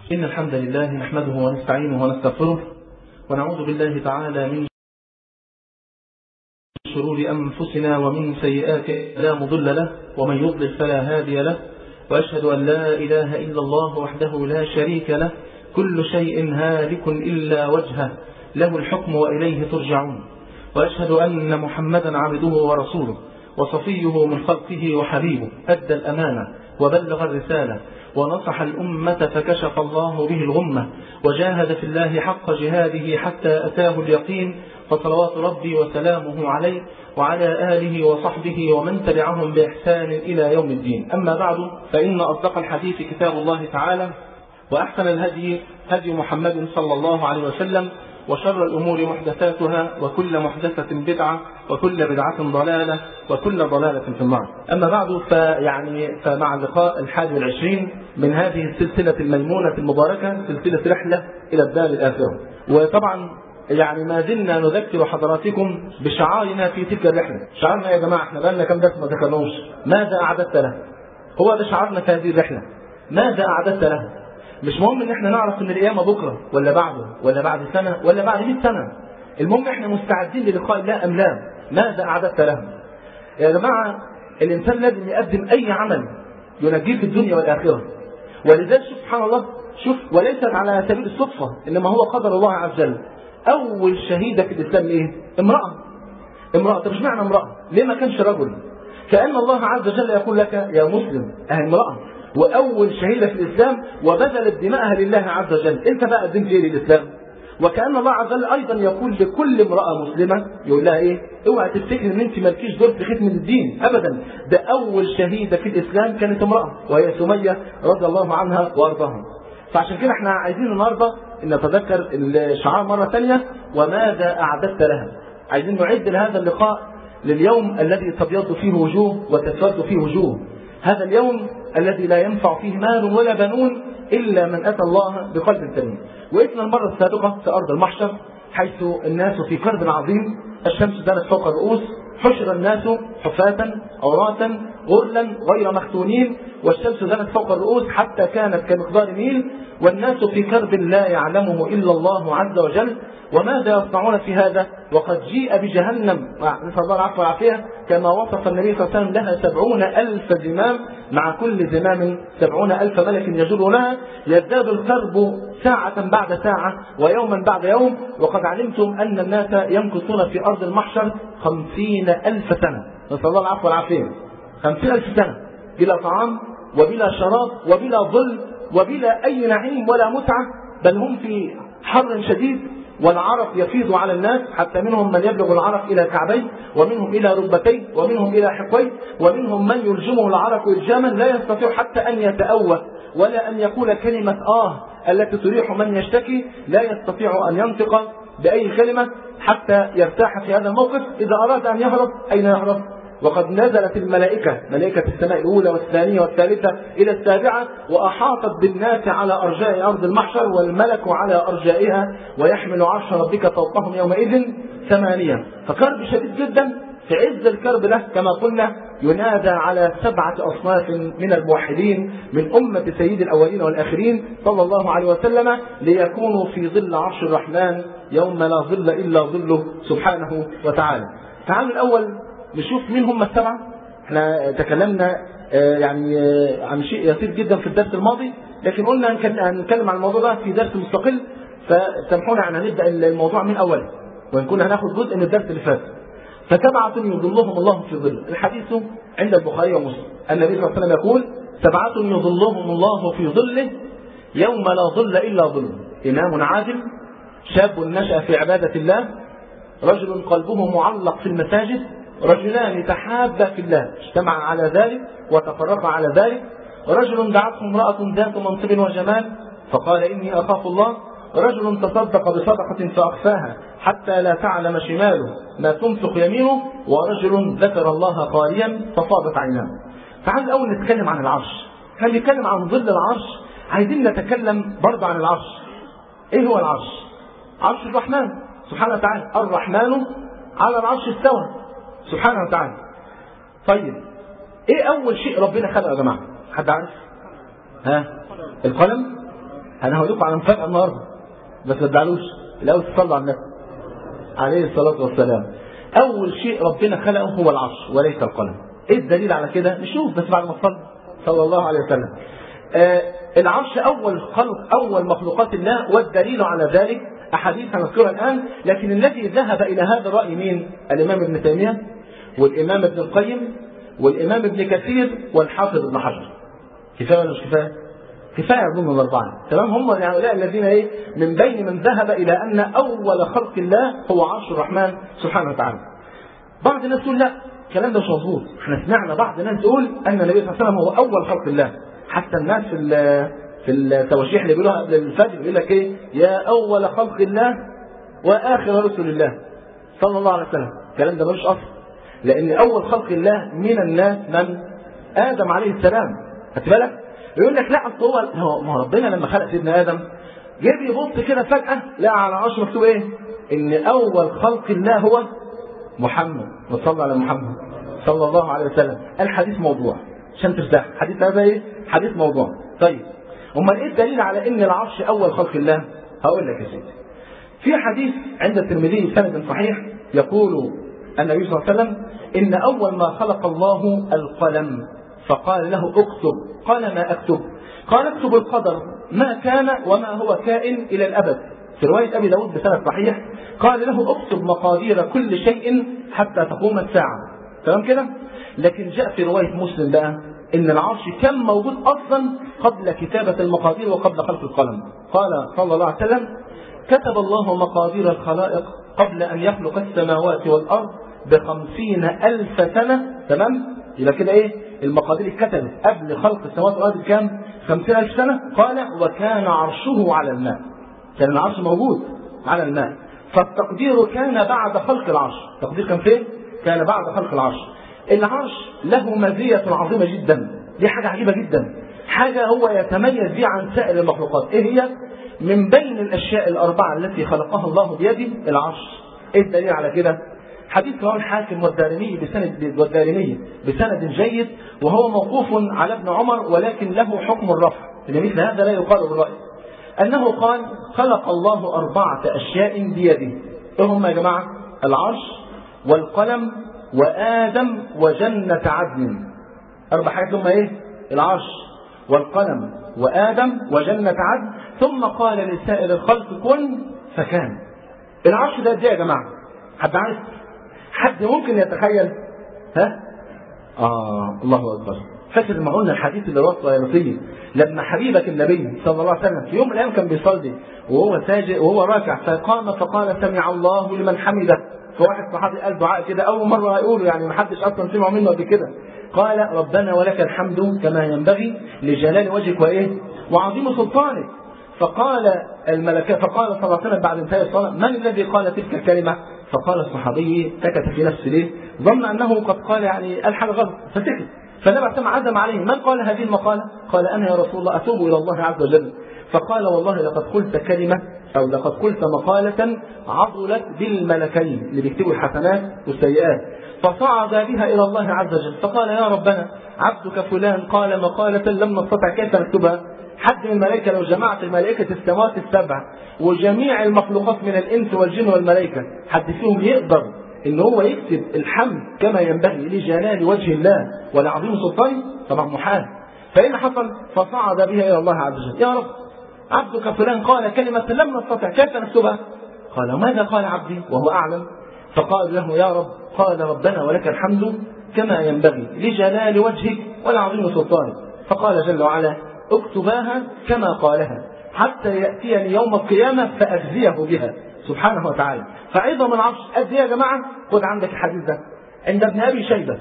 إن الحمد لله نحمده ونستعينه ونستغفره ونعوذ بالله تعالى من شرور أنفسنا ومن سيئات لا مضل له ومن يضلل فلا هادي له وأشهد أن لا إله إلا الله وحده لا شريك له كل شيء هالك إلا وجهه له الحكم وإليه ترجعون وأشهد أن محمدا عبده ورسوله وصفيه من خلقه وحبيبه أدى الأمانة وبلغ الرسالة ونصح الأمة فكشف الله به الغمة وجاهد في الله حق جهاده حتى أتاه اليقين فصلوات ربي وسلامه عليه وعلى آله وصحبه ومن تبعهم بإحسان إلى يوم الدين أما بعد فإن أصدق الحديث كتاب الله تعالى وأحسن الهدي هدي محمد صلى الله عليه وسلم وشر الأمور محدثاتها وكل محدثة بدعة وكل بدعة ضلالة وكل ضلالة في النار أما بعد فيعني فمع اللقاء الحادي والعشرين من هذه السلسلة الميمونة المباركة سلسلة رحلة إلى الدار الآخرة وطبعا يعني ما زلنا نذكر حضراتكم بشعارنا في تلك الرحلة شعارنا يا جماعة احنا بقالنا كم درس ما ذكرناهوش ماذا أعددت له هو ده شعارنا في هذه الرحلة ماذا أعددت له مش مهم ان احنا نعرف ان القيامه بكره ولا بعده ولا بعد سنه ولا بعد 100 سنه المهم احنا مستعدين للقاء الله ام لا ماذا اعددت له يا جماعه الانسان لازم يقدم اي عمل ينجيه في الدنيا والاخره ولذلك شوف سبحان الله شوف وليست على سبيل الصدفه انما هو قدر الله عز وجل اول شهيده في الاسلام ايه امراه امراه طب اشمعنى امراه ليه ما كانش رجل كان الله عز وجل يقول لك يا مسلم اه امراه واول شهيده في الاسلام وبذلت دماءها لله عز وجل انت بقى قدمت ايه للاسلام وكان الله عز وجل ايضا يقول لكل امراه مسلمه يقول لها ايه اوعى تفتكر ان انت مالكيش دور في ختم الدين ابدا ده اول شهيده في الاسلام كانت امراه وهي سميه رضي الله عنها وارضاها فعشان كده احنا عايزين النهارده ان نتذكر الشعار مره ثانيه وماذا اعددت لها عايزين نعد لهذا اللقاء لليوم الذي تبيض فيه وجوه وتسود فيه وجوه هذا اليوم الذي لا ينفع فيه مال ولا بنون إلا من أتى الله بقلب سليم وإثنى المرة السابقة في أرض المحشر حيث الناس في كرب عظيم الشمس دانت فوق الرؤوس حشر الناس حفاة عراة غرلا غير مختونين والشمس دانت فوق الرؤوس حتى كانت كمقدار ميل والناس في كرب لا يعلمه إلا الله عز وجل وماذا يصنعون في هذا وقد جيء بجهنم نسأل الله العفو والعافية كما وصف النبي صلى الله عليه وسلم لها سبعون ألف زمام مع كل زمام سبعون ألف ملك يجرونها يزداد الكرب ساعة بعد ساعة ويوما بعد يوم وقد علمتم أن الناس يمكثون في أرض المحشر خمسين ألف سنة نسأل الله العفو والعافية خمسين ألف سنة بلا طعام وبلا شراب وبلا ظل وبلا أي نعيم ولا متعة بل هم في حر شديد والعرق يفيض على الناس حتى منهم من يبلغ العرق الى كعبيه ومنهم الى ركبتيه ومنهم الى حقويه ومنهم من يلجمه العرق الجاما لا يستطيع حتى ان يتأوه ولا ان يقول كلمه اه التي تريح من يشتكي لا يستطيع ان ينطق باي كلمه حتى يرتاح في هذا الموقف اذا اراد ان يهرب اين يهرب وقد نزلت الملائكة ملائكة السماء الأولى والثانية والثالثة إلى السابعة وأحاطت بالناس على أرجاء أرض المحشر والملك على أرجائها ويحمل عرش ربك فوقهم يومئذ ثمانية فكرب شديد جدا في عز الكرب ده كما قلنا ينادى على سبعة أصناف من الموحدين من أمة سيد الأولين والآخرين صلى الله عليه وسلم ليكونوا في ظل عرش الرحمن يوم لا ظل إلا ظله سبحانه وتعالى تعالوا الأول نشوف مين هم السبعة احنا تكلمنا يعني عن شيء يسير جدا في الدرس الماضي لكن قلنا هنتكلم عن الموضوع ده في درس مستقل فسامحونا يعني هنبدا الموضوع من اوله وان كنا هناخد جزء من الدرس اللي فات فسبعة يظلهم الله في ظل الحديث عند البخاري ومسلم النبي صلى الله عليه وسلم يقول سبعة يظلهم الله في ظله يوم لا ظل إلا ظله إمام عادل شاب نشأ في عبادة الله رجل قلبه معلق في المساجد رجلان تحابا في الله اجتمعا على ذلك وتفرقا على ذلك رجل دعته امرأة ذات منصب وجمال فقال إني أخاف الله رجل تصدق بصدقة فأخفاها حتى لا تعلم شماله ما تنفق يمينه ورجل ذكر الله قاريا ففاضت عيناه تعال الأول نتكلم عن العرش هنتكلم عن ظل العرش عايزين نتكلم برضه عن العرش ايه هو العرش عرش الرحمن سبحانه وتعالى الرحمن على العرش استوى سبحانه وتعالى طيب ايه اول شيء ربنا خلقه يا جماعه حد عارف ها القلم انا هقول لكم على مفاجاه النهارده بس ما تزعلوش الاول تصلوا على النبي عليه الصلاه والسلام اول شيء ربنا خلقه هو العرش وليس القلم ايه الدليل على كده نشوف بس بعد ما تصلي صلى الله عليه وسلم آه العرش اول خلق اول مخلوقات الله والدليل على ذلك احاديث هنذكرها الان لكن الذي ذهب الى هذا الراي مين الامام ابن تيميه والامام ابن القيم والامام ابن كثير والحافظ ابن حجر كفايه ولا مش كفايه كفايه اظن الاربعه تمام هم هؤلاء الذين ايه من بين من ذهب الى ان اول خلق الله هو عرش الرحمن سبحانه وتعالى بعض الناس تقول لا الكلام ده مش مظبوط احنا سمعنا بعض الناس تقول ان النبي صلى الله عليه وسلم هو اول خلق الله حتى الناس في في التواشيح اللي بيقولوها قبل الفجر يقول لك ايه يا اول خلق الله واخر رسل الله صلى الله عليه وسلم الكلام ده ملوش اصل لان اول خلق الله من الناس من ادم عليه السلام خدت بالك يقول لك لا اصل هو ما ربنا لما خلق سيدنا ادم جه بيبص كده فجاه لقى على العرش مكتوب ايه ان اول خلق الله هو محمد وصلى على محمد صلى الله عليه وسلم الحديث موضوع عشان ترتاح حديث هذا ايه حديث موضوع طيب امال ايه الدليل على ان العرش اول خلق الله هقول لك يا سيدي في حديث عند الترمذي سند صحيح يقول النبي صلى الله عليه وسلم ان اول ما خلق الله القلم فقال له اكتب قال ما اكتب قال اكتب القدر ما كان وما هو كائن الى الابد في روايه ابي داود بسند صحيح قال له اكتب مقادير كل شيء حتى تقوم الساعه تمام كده لكن جاء في روايه مسلم بقى ان العرش كان موجود اصلا قبل كتابه المقادير وقبل خلق القلم قال صلى الله عليه وسلم كتب الله مقادير الخلائق قبل ان يخلق السماوات والارض بخمسين الف سنه تمام يبقى كده ايه المقادير اتكتبت قبل خلق السماوات والارض بكام خمسين الف سنه قال وكان عرشه على الماء كان العرش موجود على الماء فالتقدير كان بعد خلق العرش التقدير كان فين كان بعد خلق العرش العرش له مزية عظيمة جدا دي حاجة عجيبة جدا حاجة هو يتميز بها عن سائر المخلوقات ايه هي من بين الاشياء الاربعة التي خلقها الله بيده العرش ايه الدليل على كده حديث رواه الحاكم والدارمي بسند والدارمي بسند جيد وهو موقوف على ابن عمر ولكن له حكم الرفع لمثل هذا لا يقال بالرأي أنه قال خلق الله أربعة أشياء بيده إيه هم يا جماعة العرش والقلم وآدم وجنة عدن أربع حاجات هم إيه العرش والقلم وآدم وجنة عدن ثم قال لسائر الخلق كن فكان العرش ده ازاي يا جماعة حد عارف حد ممكن يتخيل ها آه الله أكبر فاكر لما قلنا الحديث اللي رواه الطيالسي لما حبيبك النبي صلى الله عليه وسلم في يوم من الايام كان بيصلي وهو ساجد وهو راكع فقام فقال سمع الله لمن حمده فواحد صحابي قال دعاء كده اول مره هيقوله يعني ما حدش اصلا سمعه منه قبل كده قال ربنا ولك الحمد كما ينبغي لجلال وجهك وايه وعظيم سلطانك فقال الملكة فقال صلى الله عليه وسلم بعد انتهاء الصلاة من الذي قال تلك الكلمة فقال الصحابي سكت في نفسه ليه ظن أنه قد قال يعني الحاجة غلط فسكت فالنبي عليه عزم عليه من قال هذه المقالة قال أنا يا رسول الله أتوب إلى الله عز وجل فقال والله لقد قلت كلمة أو لقد قلت مقالة عضلت بالملكين اللي بيكتبوا الحسنات والسيئات فصعد بها إلى الله عز وجل فقال يا ربنا عبدك فلان قال مقالة لم نستطع كيف نكتبها حد من الملائكة لو جمعت الملائكة السماوات السبع وجميع المخلوقات من الإنس والجن والملائكة حد فيهم يقدر ان هو يكتب الحمد كما ينبغي لجلال وجه الله ولعظيم سلطانه طبعا محال فإن حصل فصعد بها إلى الله عز وجل يا رب عبدك فلان قال كلمة لم نستطع كيف نكتبها قال ماذا قال عبدي وهو أعلم فقال له يا رب قال ربنا ولك الحمد كما ينبغي لجلال وجهك ولعظيم سلطانك فقال جل وعلا اكتباها كما قالها حتى يأتيني يوم القيامة فأجزيه بها سبحانه وتعالى فأيضا من عرش قد يا جماعة خد عندك الحديث ده عند ابن أبي شيبة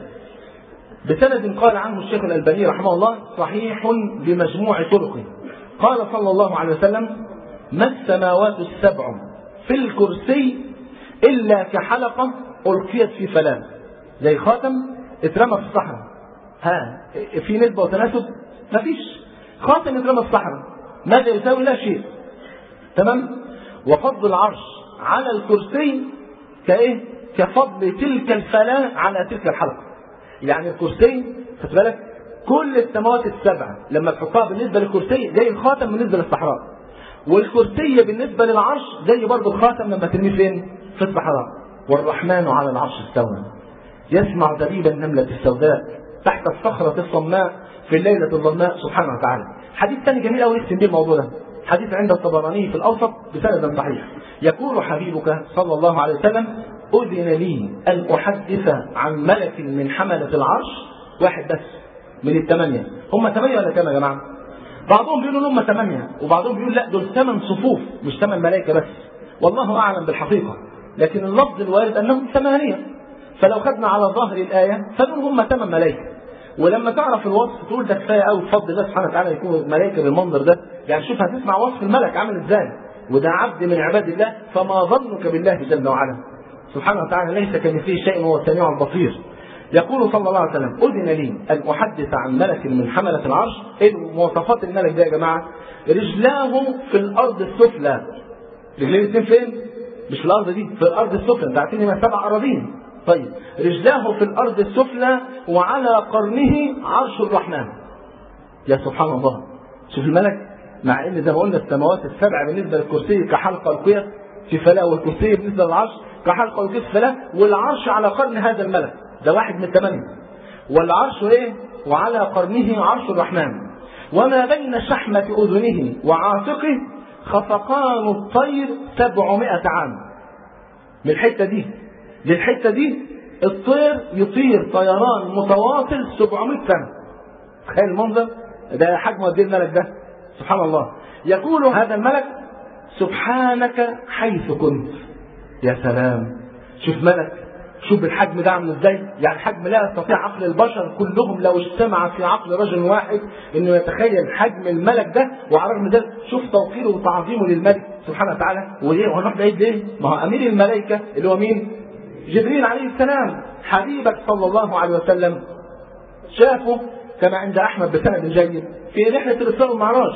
بسند قال عنه الشيخ الألباني رحمه الله صحيح بمجموع طرقه قال صلى الله عليه وسلم ما السماوات السبع في الكرسي إلا كحلقة ألقيت في فلاة زي خاتم اترمى في الصحراء ها في نسبة وتناسب مفيش خاتم اترمى في الصحراء ماذا يساوي لا شيء تمام وفضل العرش على الكرسي كايه كفضل تلك الفلاة على تلك الحلقة يعني الكرسي خد بالك كل السماوات السبع لما تحطها بالنسبة للكرسي زي الخاتم بالنسبة للصحراء والكرسي بالنسبة للعرش زي برضه الخاتم لما ترميه فين؟ في الصحراء والرحمن على العرش استوى يسمع دبيب النملة السوداء تحت الصخرة الصماء في الليلة الظلماء سبحانه وتعالى حديث ثاني جميل قوي يختم بيه الموضوع ده حديث عند الطبراني في الأوسط بسند صحيح يقول حبيبك صلى الله عليه وسلم أذن لي أن أحدث عن ملك من حملة العرش واحد بس من الثمانية هم ثمانية ولا كام يا جماعة؟ بعضهم بيقولوا هم ثمانية وبعضهم بيقول لا دول ثمان صفوف مش ثمان ملائكة بس والله أعلم بالحقيقة لكن اللفظ الوارد أنهم ثمانية فلو خدنا على ظاهر الآية فدول هم ثمان ملائكة ولما تعرف الوصف تقول ده كفايه قوي بفضل الله سبحانه وتعالى يكون ملائكه بالمنظر ده يعني شوف هتسمع وصف الملك عامل ازاي وده عبد من عباد الله فما ظنك بالله جل وعلا سبحانه وتعالى ليس كمثله شيء وهو السميع البصير يقول صلى الله عليه وسلم أذن لي أن أحدث عن ملك من حملة العرش إيه مواصفات الملك ده يا جماعة رجلاه في الأرض السفلى رجلين الاثنين فين؟ مش في الأرض دي في الأرض السفلى أنت عارفين ما سبع أراضين طيب رجلاه في الأرض السفلى وعلى قرنه عرش الرحمن يا سبحان الله شوف الملك مع ان زي ما قلنا السماوات السبع بالنسبه للكرسي كحلقه القيا في فلاة والكرسي بالنسبه للعرش كحلقه القيا في فلاة والعرش على قرن هذا الملك ده واحد من الثمانيه والعرش ايه؟ وعلى قرنه عرش الرحمن وما بين شحمة أذنه وعاتقه خفقان الطير سبعمائة عام من الحتة دي للحتة دي الطير يطير طيران متواصل 700 سنة تخيل المنظر ده حجم قد ايه الملك ده سبحان الله يقول هذا الملك سبحانك حيث كنت يا سلام شوف ملك شوف الحجم ده عامل ازاي يعني حجم لا يستطيع عقل البشر كلهم لو اجتمع في عقل رجل واحد انه يتخيل حجم الملك ده وعلى رغم ذلك شوف توقيره وتعظيمه للملك سبحانه وتعالى وليه وهنروح بعيد ليه؟ ما هو امير الملائكه اللي هو مين؟ جبريل عليه السلام حبيبك صلى الله عليه وسلم شافه كما عند احمد بسند جيد في رحله الاسراء والمعراج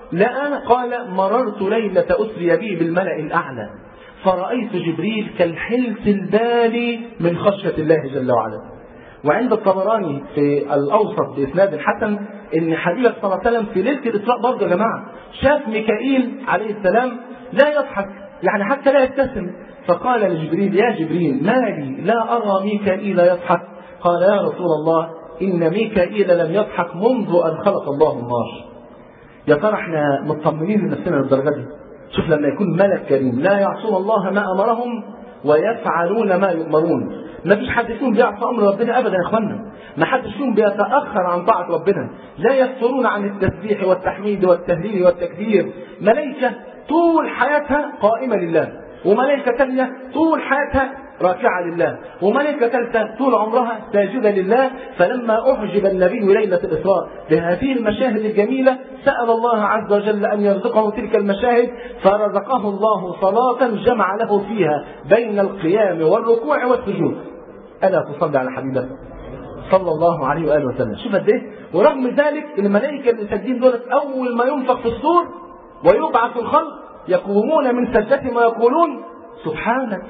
لأن قال مررت ليلة أسري بي بالملأ الأعلى فرأيت جبريل كالحلس البالي من خشية الله جل وعلا وعند الطبراني في الأوسط بإسناد حسن إن حبيبك صلى الله عليه وسلم في ليلة الإسراء برضه يا جماعة شاف ميكائيل عليه السلام لا يضحك يعني حتى لا يبتسم فقال لجبريل يا جبريل ما لي لا أرى ميكائيل يضحك قال يا رسول الله إن ميكائيل لم يضحك منذ أن خلق الله النار يا ترى احنا مطمنين لنفسنا للدرجة دي شوف لما يكون ملك كريم لا يعصون الله ما أمرهم ويفعلون ما يؤمرون ما فيش حد فيهم بيعصى امر ربنا ابدا يا اخوانا ما حدش فيهم بيتاخر عن طاعه ربنا لا يفترون عن التسبيح والتحميد والتهليل والتكبير ملائكه طول حياتها قائمه لله وملائكه ثانيه طول حياتها راكعة لله وملكة ثالثة طول عمرها ساجدة لله فلما أعجب النبي ليلة الإسراء بهذه المشاهد الجميلة سأل الله عز وجل أن يرزقه تلك المشاهد فرزقه الله صلاة جمع له فيها بين القيام والركوع والسجود ألا تصلي على حبيبك صلى الله عليه وآله وسلم شوف قد إيه ورغم ذلك الملائكة اللي ساجدين دولت أول ما ينفخ في الصور ويبعث الخلق يقومون من سجدتهم ويقولون سبحانك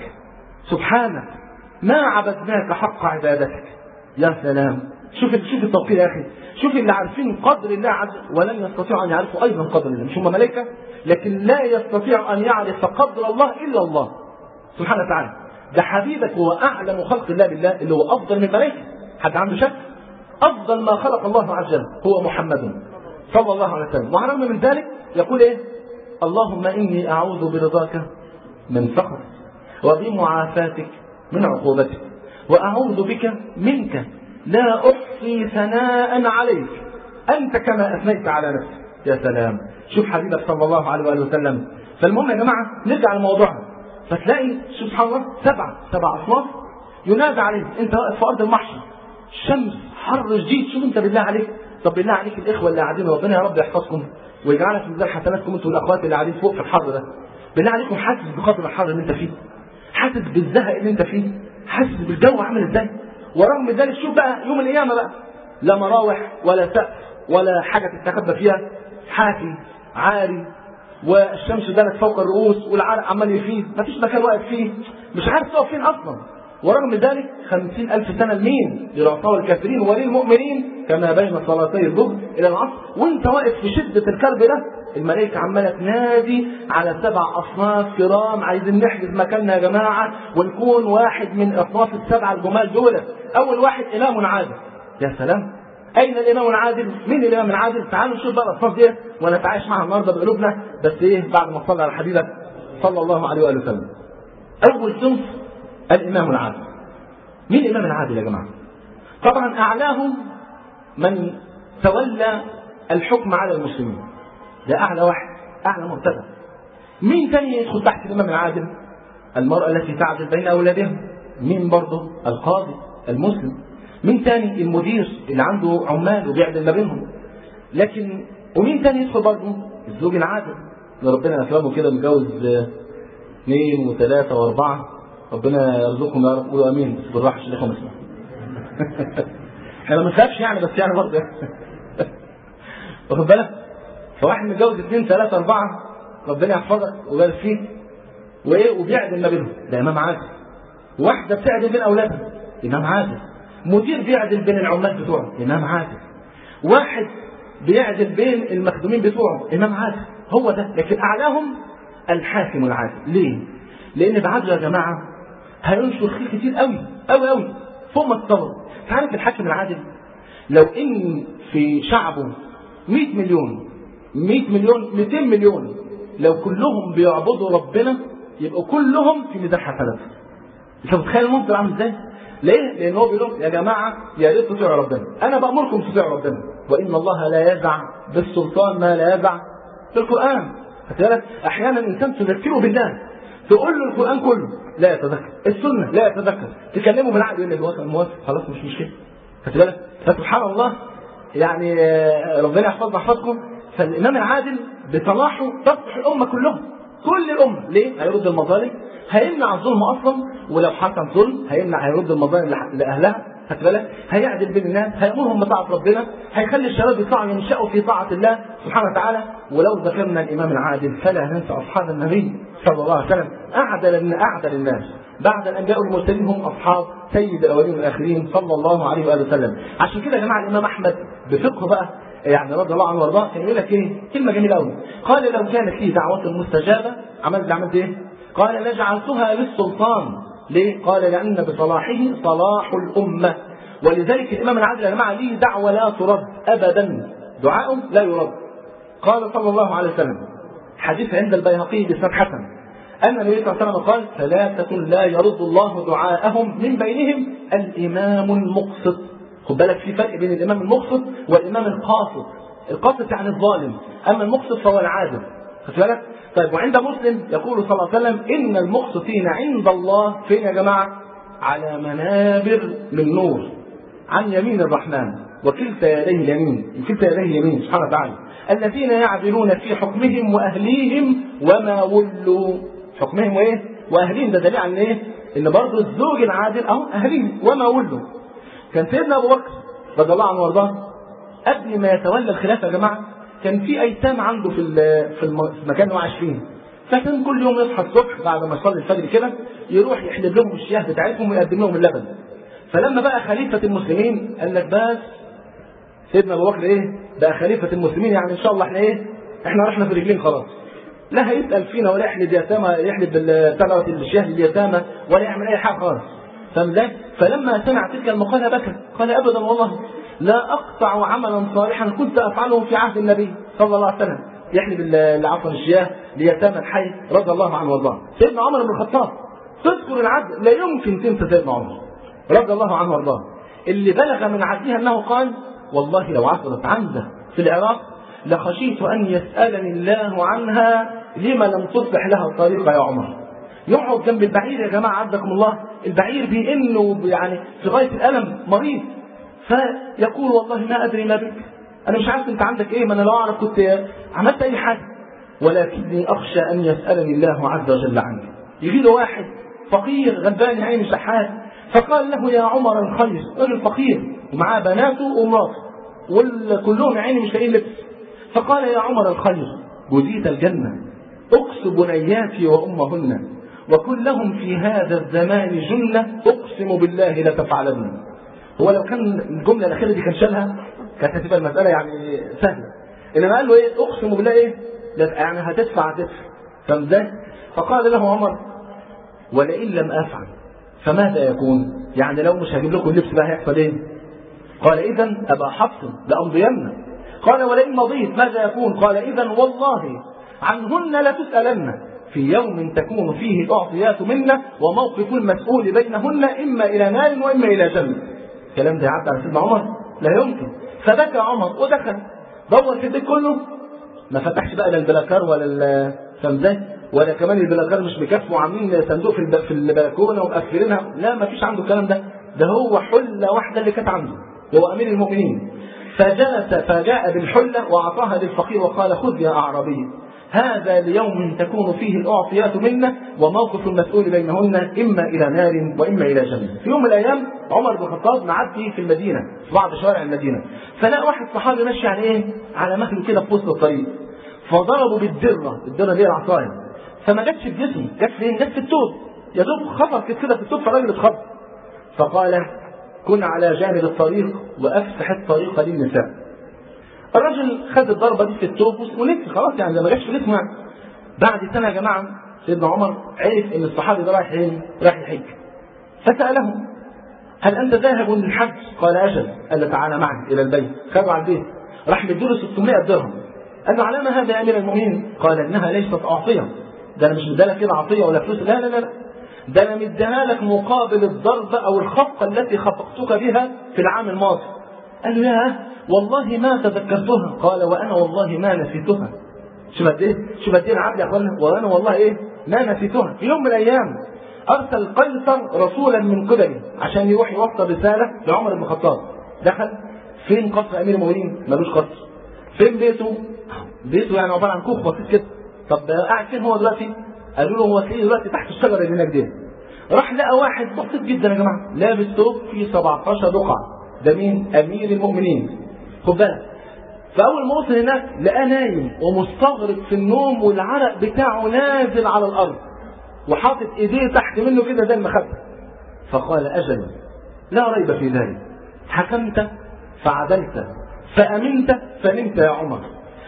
سبحانك ما عبدناك حق عبادتك يا سلام شوف شوف التوقير يا اخي شوف اللي عارفين قدر الله عز ولن يستطيعوا ان يعرفوا ايضا قدر الله مش هم ملائكه لكن لا يستطيع ان يعرف قدر الله الا الله سبحانه وتعالى ده حبيبك هو اعلم خلق الله بالله اللي هو افضل من الملائكه حد عنده شك افضل ما خلق الله عز وجل هو محمد صلى الله عليه وسلم وعلى الرغم من ذلك يقول ايه اللهم اني اعوذ برضاك من سخطك وبمعافاتك من عقوبتك وأعوذ بك منك لا أحصي ثناء عليك أنت كما أثنيت على نفسك يا سلام شوف حبيبك صلى الله عليه وآله وسلم فالمهم يا جماعة نرجع لموضوعنا فتلاقي سبحان الله سبعة سبع أصناف ينادى عليك أنت واقف في أرض المحشر الشمس حر شديد شوف أنت بالله عليك طب بالله عليك الإخوة اللي قاعدين ربنا يا رب يحفظكم ويجعلك في ميزان حسناتكم أنتوا والأخوات اللي قاعدين فوق في الحر ده بالله عليكم حاسس بخاطر الحر اللي أنت فيه حاسس بالزهق اللي انت فيه حاسس بالجو عامل ازاي ورغم ذلك شوف بقى يوم القيامه بقى لا مراوح ولا سقف ولا حاجه تستخبى فيها حافي عاري والشمس دانت فوق الرؤوس والعرق عمال يفيد مفيش مكان واقف فيه مش عارف تقف فين اصلا ورغم ذلك خمسين ألف سنة لمين؟ للعصاة والكافرين وللمؤمنين كما بين صلاتي الظهر إلى العصر وأنت واقف في شدة الكرب ده الملائكة عمالة تنادي على سبع أصناف كرام عايزين نحجز مكاننا يا جماعة ونكون واحد من أصناف السبعة الجمال دول أول واحد إمام عادل يا سلام أين الإمام العادل؟ مين الإمام العادل؟ تعالوا نشوف بقى الأصناف ديت ونتعايش معها النهارده بقلوبنا بس إيه بعد ما صلى على حبيبك صلى الله عليه وآله وسلم. أول صنف الإمام العادل. مين الإمام العادل يا جماعة؟ طبعا أعلاهم من تولى الحكم على المسلمين. ده أعلى واحد، أعلى مرتبة. مين تاني يدخل تحت الإمام العادل؟ المرأة التي تعدل بين أولادها. مين برضه؟ القاضي المسلم. مين تاني المدير اللي عنده عمال وبيعدل ما بينهم لكن ومين تاني يدخل برضه الزوج العادل اللي ربنا اكرمه كده متجوز اثنين وثلاثه واربعه ربنا يرزقهم يا رب قولوا امين بس بالراحه عشان الاخوه مسموع احنا ما بنخافش يعني بس يعني برضه واخد بالك فواحد متجوز اثنين ثلاثه اربعه ربنا يحفظك ويبارك فيك وايه وبيعدل ما بينهم ده امام عادل واحده بتعدل بين اولادها امام عادل مدير بيعدل بين العمال بتوعه امام عادل واحد بيعدل بين المخدومين بتوعه امام عادل هو ده لكن اعلاهم الحاكم العادل ليه لان بعدله يا جماعه هينشر خير كتير قوي قوي قوي فوق ما تتصور تعرف الحاكم العادل لو ان في شعبه 100 مليون 100 مليون 200 مليون لو كلهم بيعبدوا ربنا يبقوا كلهم في ميزان حسنات انت متخيل المنظر عامل ازاي؟ ليه؟ لأن هو بيقول يا جماعة يا ريت تطيعوا ربنا، أنا بأمركم تطيعوا ربنا، وإن الله لا يزع بالسلطان ما لا يزع في القرآن. بالك؟ أحيانا الإنسان تذكره بالله، تقول له القرآن كله لا يتذكر، السنة لا يتذكر، تكلمه بالعقل يقول لك موافق موافق خلاص مش مشكلة. خدت بالك؟ فسبحان الله يعني ربنا يحفظنا يحفظكم فالإمام العادل بصلاحه تصلح الأمة كلهم كل الأمة ليه؟ هيرد المظالم هيمنع الظلم اصلا ولو حكم ظلم هيمنع هيرد المظالم لاهلها خدت بالك هيعدل بين الناس هيامرهم بطاعه ربنا هيخلي الشباب يطلعوا ينشأوا في طاعه الله سبحانه وتعالى ولو ذكرنا الامام العادل فلا ننسى اصحاب النبي صلى الله عليه وسلم اعدل من اعدل الناس بعد الانبياء والمرسلين هم اصحاب سيد الاولين والاخرين صلى الله عليه واله وسلم عشان كده يا جماعه الامام احمد بفقه بقى يعني رضي الله عنه وارضاه كان يقول لك ايه كلمه جميله قوي قال لو كانت لي دعوه مستجابه عملت عملت ايه قال لجعلتها للسلطان ليه؟ قال لأن بصلاحه صلاح الأمة ولذلك الإمام العادل يا جماعة ليه دعوة لا ترد أبدا دعاء لا يرد قال صلى الله عليه وسلم حديث عند البيهقي بسند حسن أن النبي صلى الله عليه وسلم قال ثلاثة لا يرد الله دعاءهم من بينهم الإمام المقسط خد بالك في فرق بين الإمام المقسط والإمام القاسط القاسط يعني الظالم أما المقسط فهو العادل خد بالك طيب وعند مسلم يقول صلى الله عليه وسلم ان المقسطين عند الله فين يا جماعه؟ على منابر من نور عن يمين الرحمن وكلتا يديه يمين كلتا يديه يمين سبحانه وتعالى الذين يعدلون في حكمهم واهليهم وما ولوا حكمهم وايه؟ واهليهم ده دليل على ايه؟ ان برضه الزوج العادل اهو اهليهم وما ولوا كان سيدنا ابو بكر رضي الله عنه وارضاه قبل ما يتولى الخلافه يا جماعه كان في ايتام عنده في في المكان اللي هو عايش فيه فكان كل يوم يصحى الصبح بعد ما يصلي الفجر كده يروح يحلب لهم الشياه بتاعتهم ويقدم لهم اللبن فلما بقى خليفه المسلمين قال لك بس سيدنا ابو بكر ايه بقى خليفه المسلمين يعني ان شاء الله احنا ايه احنا رحنا في رجلين خلاص لا هيسال فينا ولا يحلب يتامى يحلب تبعه الشياه لليتامى ولا يعمل اي حاجه خالص فاهم ازاي؟ فلما سمع تلك المقاله بكى قال ابدا والله لا اقطع عملا صالحا كنت افعله في عهد النبي صلى الله عليه وسلم يحلب عفوا الشياه ليتامى الحي رضي الله عنه وارضاه سيدنا عمر بن الخطاب تذكر العدل لا يمكن تنسى سيدنا عمر رضي الله عنه وارضاه اللي بلغ من عدلها انه قال والله لو عثرت عنده في العراق لخشيت ان يسالني الله عنها لما لم تصلح لها طريقه يا عمر يقعد جنب البعير يا جماعه عزكم الله البعير بيئن يعني في غايه الالم مريض فيقول والله ما ادري ما بك انا مش عارف انت عندك ايه ما انا لو اعرف كنت عملت اي حاجه ولكني اخشى ان يسالني الله عز وجل عنك يجي له واحد فقير غلبان عين شحات فقال له يا عمر الخير رجل فقير ومعاه بناته ومراته وكلهم يا عيني مش لاقيين لبس فقال يا عمر الخير جزيت الجنه اقص بنياتي وامهن وكن لهم في هذا الزمان جنة أقسم بالله لتفعلن هو لو كان الجملة الأخيرة دي كان شالها كانت هتبقى المسألة يعني سهلة إنما قال له إيه أقسم بالله إيه يعني هتدفع هتدفع فاهم فقال له عمر ولئن لم أفعل فماذا يكون يعني لو مش هجيب لكم اللبس بقى هيحصل إيه قال إذا أبا حفص لأمضين قال ولئن مضيت ماذا يكون قال إذا والله عنهن لتسألن في يوم تكون فيه الأعطيات منا وموقف المسؤول بينهن إما إلى نار وإما إلى جنة الكلام ده يعدي على سيدنا عمر لا يمكن فبكى عمر ودخل دور في البيت كله ما فتحش بقى لا البلاكار ولا الفمزات ولا كمان البلاكار مش مكفي وعاملين صندوق في في البلكونه ومقفلينها لا ما فيش عنده الكلام ده ده هو حله واحده اللي كانت عنده هو امير المؤمنين فجلس فجاء بالحله واعطاها للفقير وقال خذ يا اعرابي هذا ليوم تكون فيه الأعطيات منا وموقف المسؤول بينهن إما إلى نار وإما إلى جنة في يوم من الأيام عمر بن الخطاب معدي في المدينة في بعض شوارع المدينة فلقى واحد صحابي ماشي على إيه على مهله كده في وسط الطريق فضربوا بالدرة الدرة دي العصاية فما جاتش في جسمه جت فين جت في التوب يا دوب خطر كده في التوب فالراجل اتخبط فقال كن على جانب الطريق وافسح الطريق للنساء الرجل خد الضربه دي في التوب ونسي خلاص يعني ما جاش في جسمه يعني. بعد سنه يا جماعه سيدنا عمر عرف ان الصحابي ده رايح ايه؟ رايح يحج فساله هل انت ذاهب للحج؟ قال اجل قال تعالى معي الى البيت خدوا على البيت راح مديله 600 درهم قال له على ما هذا يا امير المؤمنين؟ قال انها ليست اعطيه ده انا مش مديها كده عطيه ولا فلوس لا لا لا, لا. ده انا مديها لك مقابل الضربه او الخفقه التي خفقتك بها في العام الماضي قال له يا والله ما تذكرتها قال وانا والله ما نسيتها شوف قد ايه شوف قد ايه العبد يا اخوانا وانا والله ايه ما نسيتها في يوم من الايام ارسل قيصر رسولا من قبله عشان يروح يوصل رساله لعمر بن الخطاب دخل فين قصر امير المؤمنين ملوش قصر فين بيته بيته يعني عباره عن كوخ بسيط كده طب قاعد فين هو دلوقتي قالوا له هو تلاقيه دلوقتي تحت الشجره اللي هناك دي راح لقى واحد بسيط جدا يا جماعه لابس ثوب فيه 17 رقعه ده مين امير المؤمنين خد بالك فاول ما وصل هناك لقاه نايم ومستغرق في النوم والعرق بتاعه نازل على الارض وحاطط ايديه تحت منه كده زي المخده فقال اجل لا ريب في ذلك حكمت فعدلت فامنت فنمت يا عمر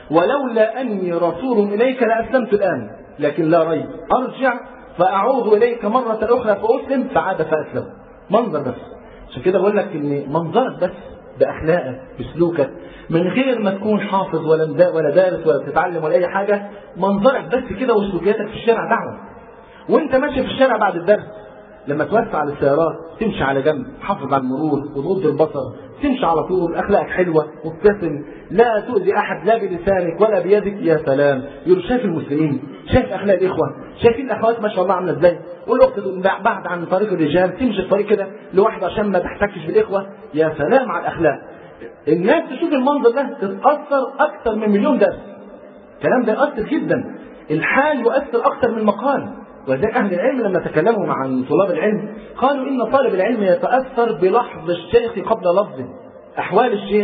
ولولا اني رسول اليك لاسلمت الان لكن لا ريب ارجع فاعود اليك مره اخرى فاسلم فعاد فاسلم منظر بس عشان كده بقول لك ان منظرك بس باخلاقك بسلوكك من غير ما تكون حافظ ولا ولا دارس ولا بتتعلم ولا اي حاجه منظرك بس كده وسلوكياتك في الشارع دعوه وانت ماشي في الشارع بعد الدرس لما توسع للسيارات تمشي على جنب تحافظ على المرور وتغض البصر تمشي على طول اخلاقك حلوه مبتسم لا تؤذي احد لا بلسانك ولا بيدك يا سلام يقول شايف المسلمين شايف اخلاق الاخوه شايفين الاخوات ما شاء الله عامله ازاي والاخت بعد عن طريق الرجال تمشي الطريق كده لوحده عشان ما تحتكش بالاخوه يا سلام على الاخلاق الناس تشوف المنظر ده تتاثر اكثر من مليون درس الكلام ده يؤثر جدا الحال يؤثر اكثر من المقال ولذلك اهل العلم لما تكلموا مع طلاب العلم قالوا ان طالب العلم يتاثر بلحظ الشيخ قبل لفظه احوال الشيخ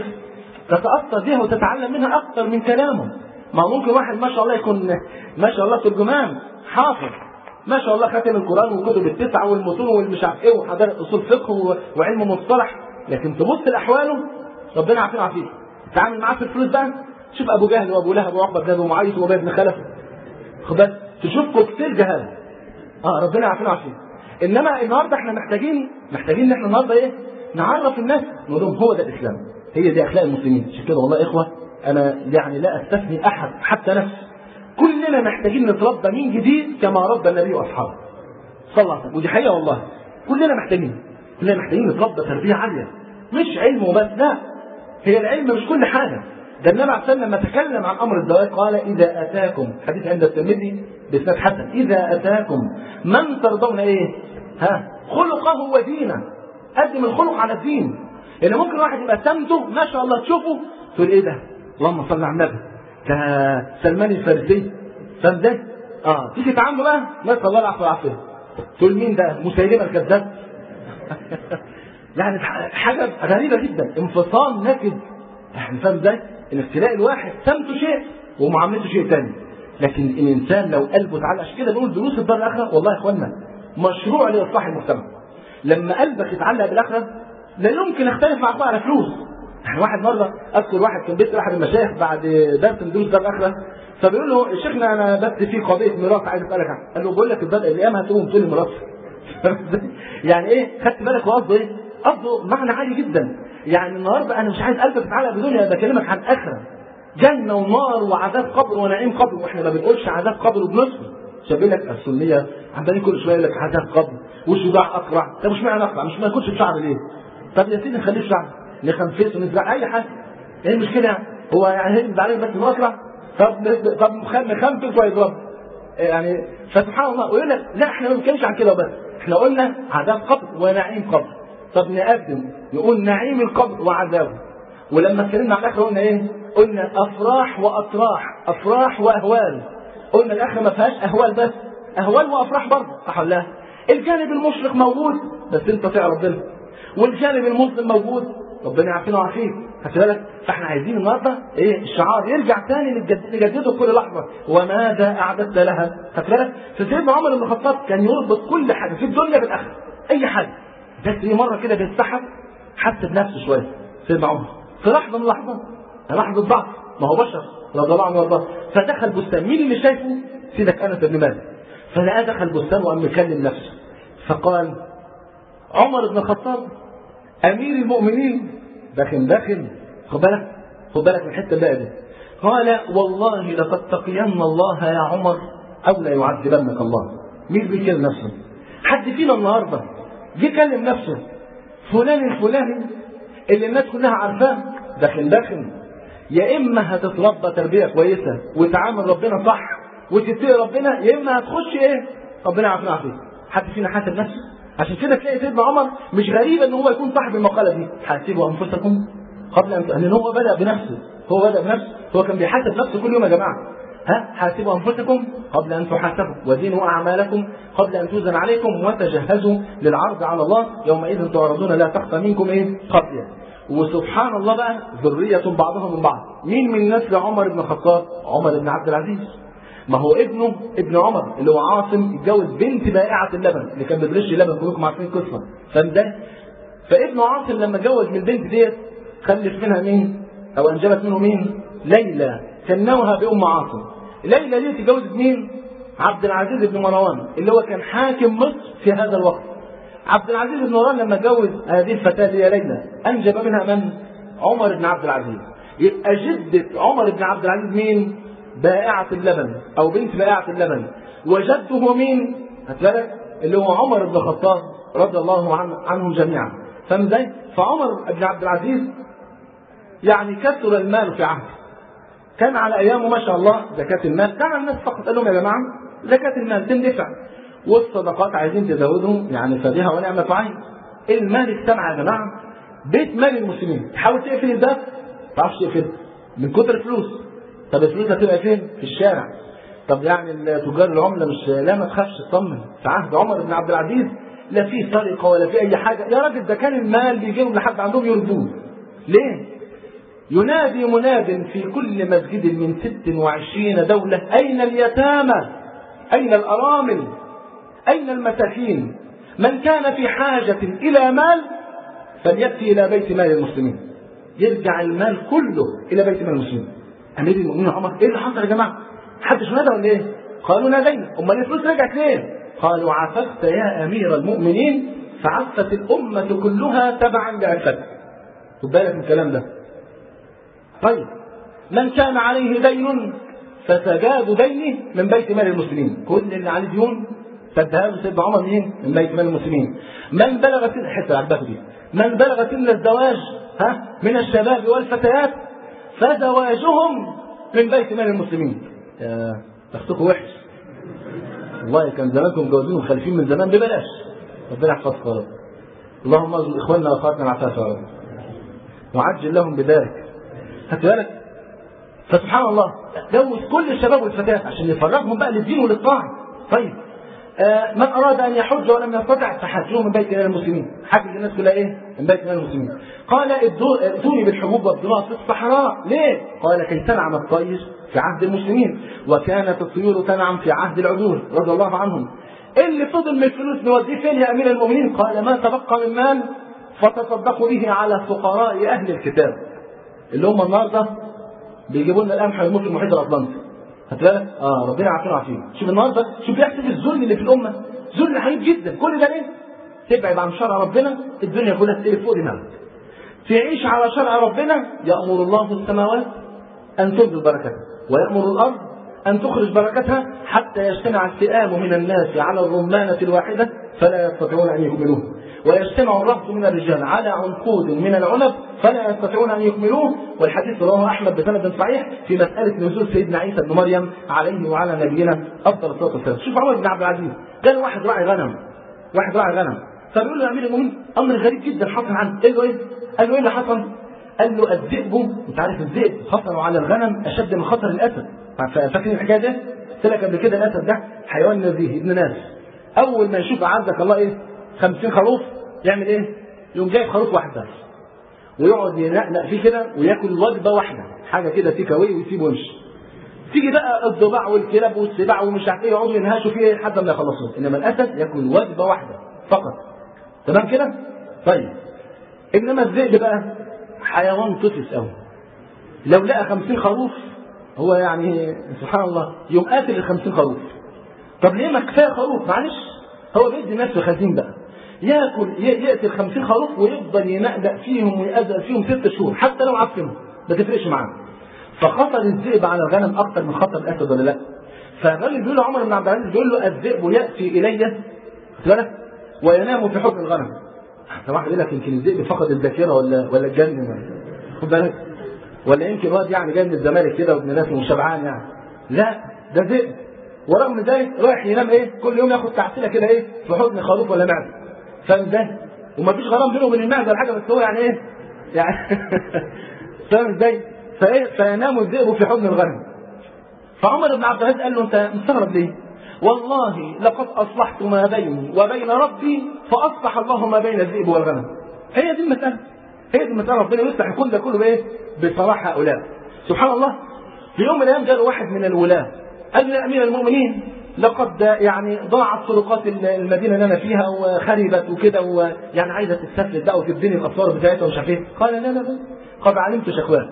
تتاثر بها وتتعلم منها اكثر من كلامه ما ممكن واحد ما شاء الله يكون ما شاء الله ترجمان حافظ ما شاء الله ختم القران والكتب التسعه والمتون والمش عارف ايه وحضاره اصول فقه وعلم مصطلح لكن تبص لاحواله ربنا يعافينا ويعافيك تعامل معاه في الفلوس بقى شوف ابو جهل وابو لهب وعقبه بن ابي معيط وابي بن خلف خد بالك تشوف كوكتيل جهاله اه ربنا يعافينا ويعافيك انما النهارده احنا محتاجين محتاجين ان احنا النهارده ايه نعرف الناس نقول لهم هو ده الاسلام هي دي اخلاق المسلمين عشان كده والله يا اخوه انا يعني لا استثني احد حتى نفسي كلنا محتاجين نتربى من جديد كما ربى النبي واصحابه صلى الله عليه وسلم ودي حقيقه والله كلنا محتاجين كلنا محتاجين نتربى تربيه عاليه مش علم وبس لا هي العلم مش كل حاجه ده النبي عليه الصلاه لما تكلم عن امر الزواج قال اذا اتاكم حديث عند الترمذي باسناد حسن اذا اتاكم من ترضون ايه؟ ها خلقه ودينه قدم الخلق على الدين لان يعني ممكن واحد يبقى سمته ما شاء الله تشوفه تقول ايه ده؟ اللهم صل على النبي ده سلمان الفارسي فاهم ده؟ اه تيجي تعامله بقى نسال الله العفو والعافيه تقول مين ده؟ مسيلمه الكذاب يعني حاجه غريبه جدا انفصام نكد يعني فاهم ازاي؟ انك تلاقي الواحد سمته شيء ومعاملته شيء ثاني لكن الانسان لو قلبه اتعلق عشان كده بنقول دروس الدار الاخره والله يا اخوانا مشروع لاصلاح المجتمع لما قلبك يتعلق بالاخره لا يمكن اختلف مع على فلوس يعني واحد مره اذكر واحد كان بيت احد المشايخ بعد درس من دروس الدار الاخره فبيقول له شيخنا انا بس في قضيه ميراث عايز اسالك عنها قال له بقول لك البدء القيامه هتقوم تقول لي ميراث يعني ايه خدت بالك هو قصده ايه؟ قصده معنى عالي جدا يعني النهارده انا مش عايز قلبك يتعلق بدنيا بكلمك عن اخره جنه ونار وعذاب قبر ونعيم قبر واحنا ما بنقولش عذاب قبر وبنصبر شايفين لك السنيه عمالين كل شويه يقول لك عذاب قبر وشجاع اقرع طب مش معنى اقرع مش ما يكونش بشعر ليه؟ طب يا سيدي نخليه شعر نخنفسه ونزرع اي حاجه ايه المشكله يعني؟ هو يعني هينزل عليه بس اقرع طب طب نخنفس ويضرب يعني فسبحان الله ويقول لك لا احنا ما بنتكلمش عن كده وبس احنا قلنا عذاب قبر ونعيم قبر طب نقدم نقول نعيم القبر وعذابه ولما اتكلمنا عن الاخره قلنا ايه؟ قلنا افراح واطراح افراح واهوال قلنا الاخره ما فيهاش اهوال بس اهوال وافراح برضه صح ولا لا؟ الجانب المشرق موجود بس انت تطيع ربنا والجانب المظلم موجود ربنا يعافينا ويعافيك خدت بالك فاحنا عايزين النهارده ايه الشعار يرجع تاني نجدده في كل لحظه وماذا اعددت لها خدت بالك فسيدنا عمر بن الخطاب كان يربط كل حاجه في الدنيا بالاخره اي حاجه بس ايه مره كده بيتسحب حس بنفسه شويه سيدنا عمر في لحظه من اللحظات لحظه ضعف ما هو بشر رضي الله عنه وارضاه فدخل بستان مين اللي شايفه؟ سيدك انس بن مالك فلقاه دخل بستان وقام مكلم نفسه فقال عمر بن الخطاب امير المؤمنين داخل داخل خد بالك خد بالك من الحته بقى دي قال والله لقد تقين الله يا عمر او لا يعذبنك الله مين بيكلم نفسه حد فينا النهارده جه كلم نفسه فلان الفلاني اللي الناس كلها عارفاه داخل داخل يا اما هتتربى تربيه كويسه وتعامل ربنا صح وتتقي ربنا يا اما هتخش ايه ربنا يعافينا ويعافيك حد فينا حاسب نفسه عشان كده تلاقي سيدنا عمر مش غريب ان هو يكون صاحب المقاله دي حاسبوا انفسكم قبل ان ان هو بدا بنفسه هو بدا بنفسه هو كان بيحاسب نفسه كل يوم يا جماعه ها حاسبوا انفسكم قبل ان تحاسبوا وزنوا اعمالكم قبل ان توزن عليكم وتجهزوا للعرض على الله يومئذ تعرضون لا تخفى منكم ايه خطيه وسبحان الله بقى ذرية بعضهم من بعض مين من نسل عمر بن الخطاب عمر بن عبد العزيز ما هو ابنه ابن عمر اللي هو عاصم اتجوز بنت بائعة اللبن اللي كان بتغش اللبن كلكم عارفين القصة فاهم ده فابنه عاصم لما اتجوز من البنت ديت خلف منها مين او انجبت منه مين ليلى سموها بام عاصم ليلى دي اتجوزت مين عبد العزيز بن مروان اللي هو كان حاكم مصر في هذا الوقت عبد العزيز بن مروان لما اتجوز هذه الفتاة اللي هي ليلى أنجب منها من؟ عمر بن عبد العزيز يبقى جدة عمر بن عبد العزيز مين؟ بائعة اللبن أو بنت بائعة اللبن وجده مين؟ هتلاقي اللي هو عمر بن الخطاب رضي الله عنه عنهم جميعا فاهم ازاي؟ فعمر بن عبد العزيز يعني كثر المال في عهده كان على ايامه ما شاء الله زكاة المال كان الناس فقط قال لهم يا جماعه زكاة المال تندفع والصدقات عايزين تزودهم يعني فبها ونعمة عين المال اجتمع يا جماعة بيت مال المسلمين تحاول تقفل الباب ما تعرفش تقفله من كتر الفلوس طب الفلوس هتبقى فين؟ في الشارع طب يعني تجار العملة مش لا ما تخافش اطمن في عهد عمر بن عبد العزيز لا في سرقة ولا في أي حاجة يا راجل ده كان المال بيجي لهم لحد عندهم يردوه ليه؟ ينادي مناد في كل مسجد من ست وعشرين دولة أين اليتامى أين الأرامل أين المساكين من كان في حاجة إلى مال فليأتي إلى بيت مال المسلمين يرجع المال كله إلى بيت مال المسلمين أمير المؤمنين عمر إيه اللي حصل يا جماعة حدش نادى ولا إيه قالوا نادينا أمال الفلوس رجعت ليه قالوا عففت يا أمير المؤمنين فعفت الأمة كلها تبعا لعفتك خد بالك من الكلام ده طيب من كان عليه دين فسجاد دينه من بيت مال المسلمين كل اللي عليه ديون فادها له سيدنا عمر مين؟ من بيت مال المسلمين. من بلغ سن حته عجبك دي. من بلغ سن الزواج ها من الشباب والفتيات فزواجهم من بيت مال المسلمين. يا بختكم وحش. والله كان زمانكم مجوزين ومخلفين من زمان ببلاش. ربنا يحفظكم يا رب. اللهم ارزق اخواننا واخواتنا العفاف يا رب. وعجل لهم بذلك. خدت بالك؟ فسبحان الله جوز كل الشباب والفتيات عشان يفرغهم بقى للدين وللطاعه. طيب آه من اراد ان يحج ولم يستطع فحجوه من بيت مال المسلمين حج الناس كلها ايه من بيت مال المسلمين قال ائتوني بالحبوب والذراع في الصحراء ليه قال كي تنعم الطير في عهد المسلمين وكانت الطيور تنعم في عهد العدول رضي الله عنهم اللي فضل من الفلوس نوديه فين يا امير المؤمنين قال ما تبقى من مال فتصدقوا به على فقراء اهل الكتاب اللي هم النهارده بيجيبوا لنا القمح ويموت في المحيط الاطلنطي خدت بالك؟ اه ربنا يعافينا ويعافيهم شوف النهارده شوف بيحسب الذل اللي في الامه ذل عنيف جدا كل ده ليه؟ تبعد عن شرع ربنا الدنيا كلها تقلب فوق دماغك تعيش على شرع ربنا يأمر الله في السماوات أن تنزل بركتها ويأمر الأرض أن تخرج بركتها حتى يجتمع الفئام من الناس على الرمانة الواحدة فلا يستطيعون أن يكملوه ويجتمع الرهط من الرجال على عنقود من العنب فلا يستطيعون أن يكملوه والحديث رواه أحمد بسند صحيح في مسألة نزول سيدنا عيسى بن مريم عليه وعلى نبينا أفضل الصلاة والسلام شوف عمر بن عبد العزيز قال واحد راعي غنم واحد راعي غنم فبيقول له يا امير المؤمنين امر غريب جدا حصل عنه قال له ايه؟ قال له ايه اللي حصل؟ قال له الذئب انت عارف الذئب خطره على الغنم اشد من خطر الاسد فاكر الحكايه دي؟ قلت لك قبل كده الاسد ده حيوان نزيه ابن ناس اول ما يشوف عندك الله ايه 50 خروف يعمل ايه؟ يقوم جايب خروف واحد بس ويقعد ينقنق فيه كده وياكل وجبه واحده حاجه كده تيك اواي ويسيبه ويمشي تيجي بقى الضباع والكلاب والسباع ومش عارف ايه يقعدوا ينهشوا فيه لحد ما يخلصوه انما الاسد ياكل وجبه واحده فقط تمام كده؟ طيب انما الذئب بقى حيوان طفس قوي لو لقى خمسين خروف هو يعني سبحان الله يوم قاتل ال 50 خروف طب ليه ما كفايه خروف معلش هو بيدي نفسه خزين بقى ياكل يقتل 50 خروف ويفضل ينقدق فيهم ويأذى فيهم ست شهور حتى لو عفنهم ما تفرقش معاه فخطر الذئب على الغنم اكثر من خطر الاسد ولا لا؟ فالراجل بيقول له عمر بن عبد العزيز بيقول له الذئب ياتي الي خد بالك وينام في حضن الغنم طبعا يقول لك يمكن الذئب فقد الذاكره ولا ولا اتجنن خد بالك ولا يمكن واد يعني جاي من الزمالك كده وابن ناس وشبعان يعني لا ده ذئب ورغم ذلك رايح ينام ايه كل يوم ياخد تعسيله كده ايه في حضن خروف ولا معده فاهم ازاي؟ ومفيش غرام بينه وبين المعده ولا حاجه بس هو يعني ايه؟ يعني فاهم ازاي؟ فايه فينام الذئب في حضن الغنم فعمر بن عبد العزيز قال له انت مستغرب ليه؟ والله لقد اصلحت ما بيني وبين ربي فاصلح الله ما بين الذئب والغنم. هي دي المساله. هي دي المساله ربنا يصلح الكون ده كله بايه؟ بصلاح هؤلاء. سبحان الله في يوم من الايام جاء واحد من الولاه قال يا امير المؤمنين لقد يعني ضاعت طرقات المدينه اللي انا فيها وخربت وكده ويعني عايزه تستفلت بقى وتبني الاسوار بتاعتها ومش عارف ايه قال لا لا لا قد علمت شكواك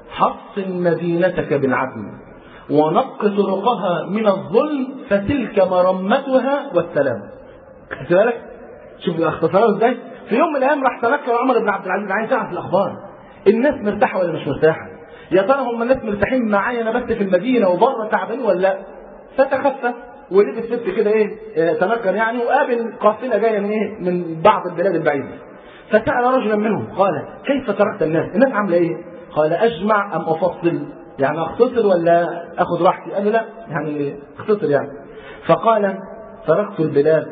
حصن مدينتك بالعدل ونق طرقها من الظلم فتلك مرمتها والسلام خدت بالك شوف اختصاره ازاي في يوم من الايام راح تذكر عمر بن عبد العزيز عايز يعرف الاخبار الناس مرتاحه ولا مش مرتاحه يا ترى هم الناس مرتاحين معايا انا بس في المدينه وبره تعبانين ولا لا فتخفى ولبس لبس كده ايه تنكر يعني وقابل قافله جايه من ايه من بعض البلاد البعيده فسال رجلا منهم قال كيف تركت الناس الناس عامله ايه قال اجمع ام افصل يعني اختصر ولا اخذ راحتي قال له لا يعني اختصر يعني فقال تركت البلاد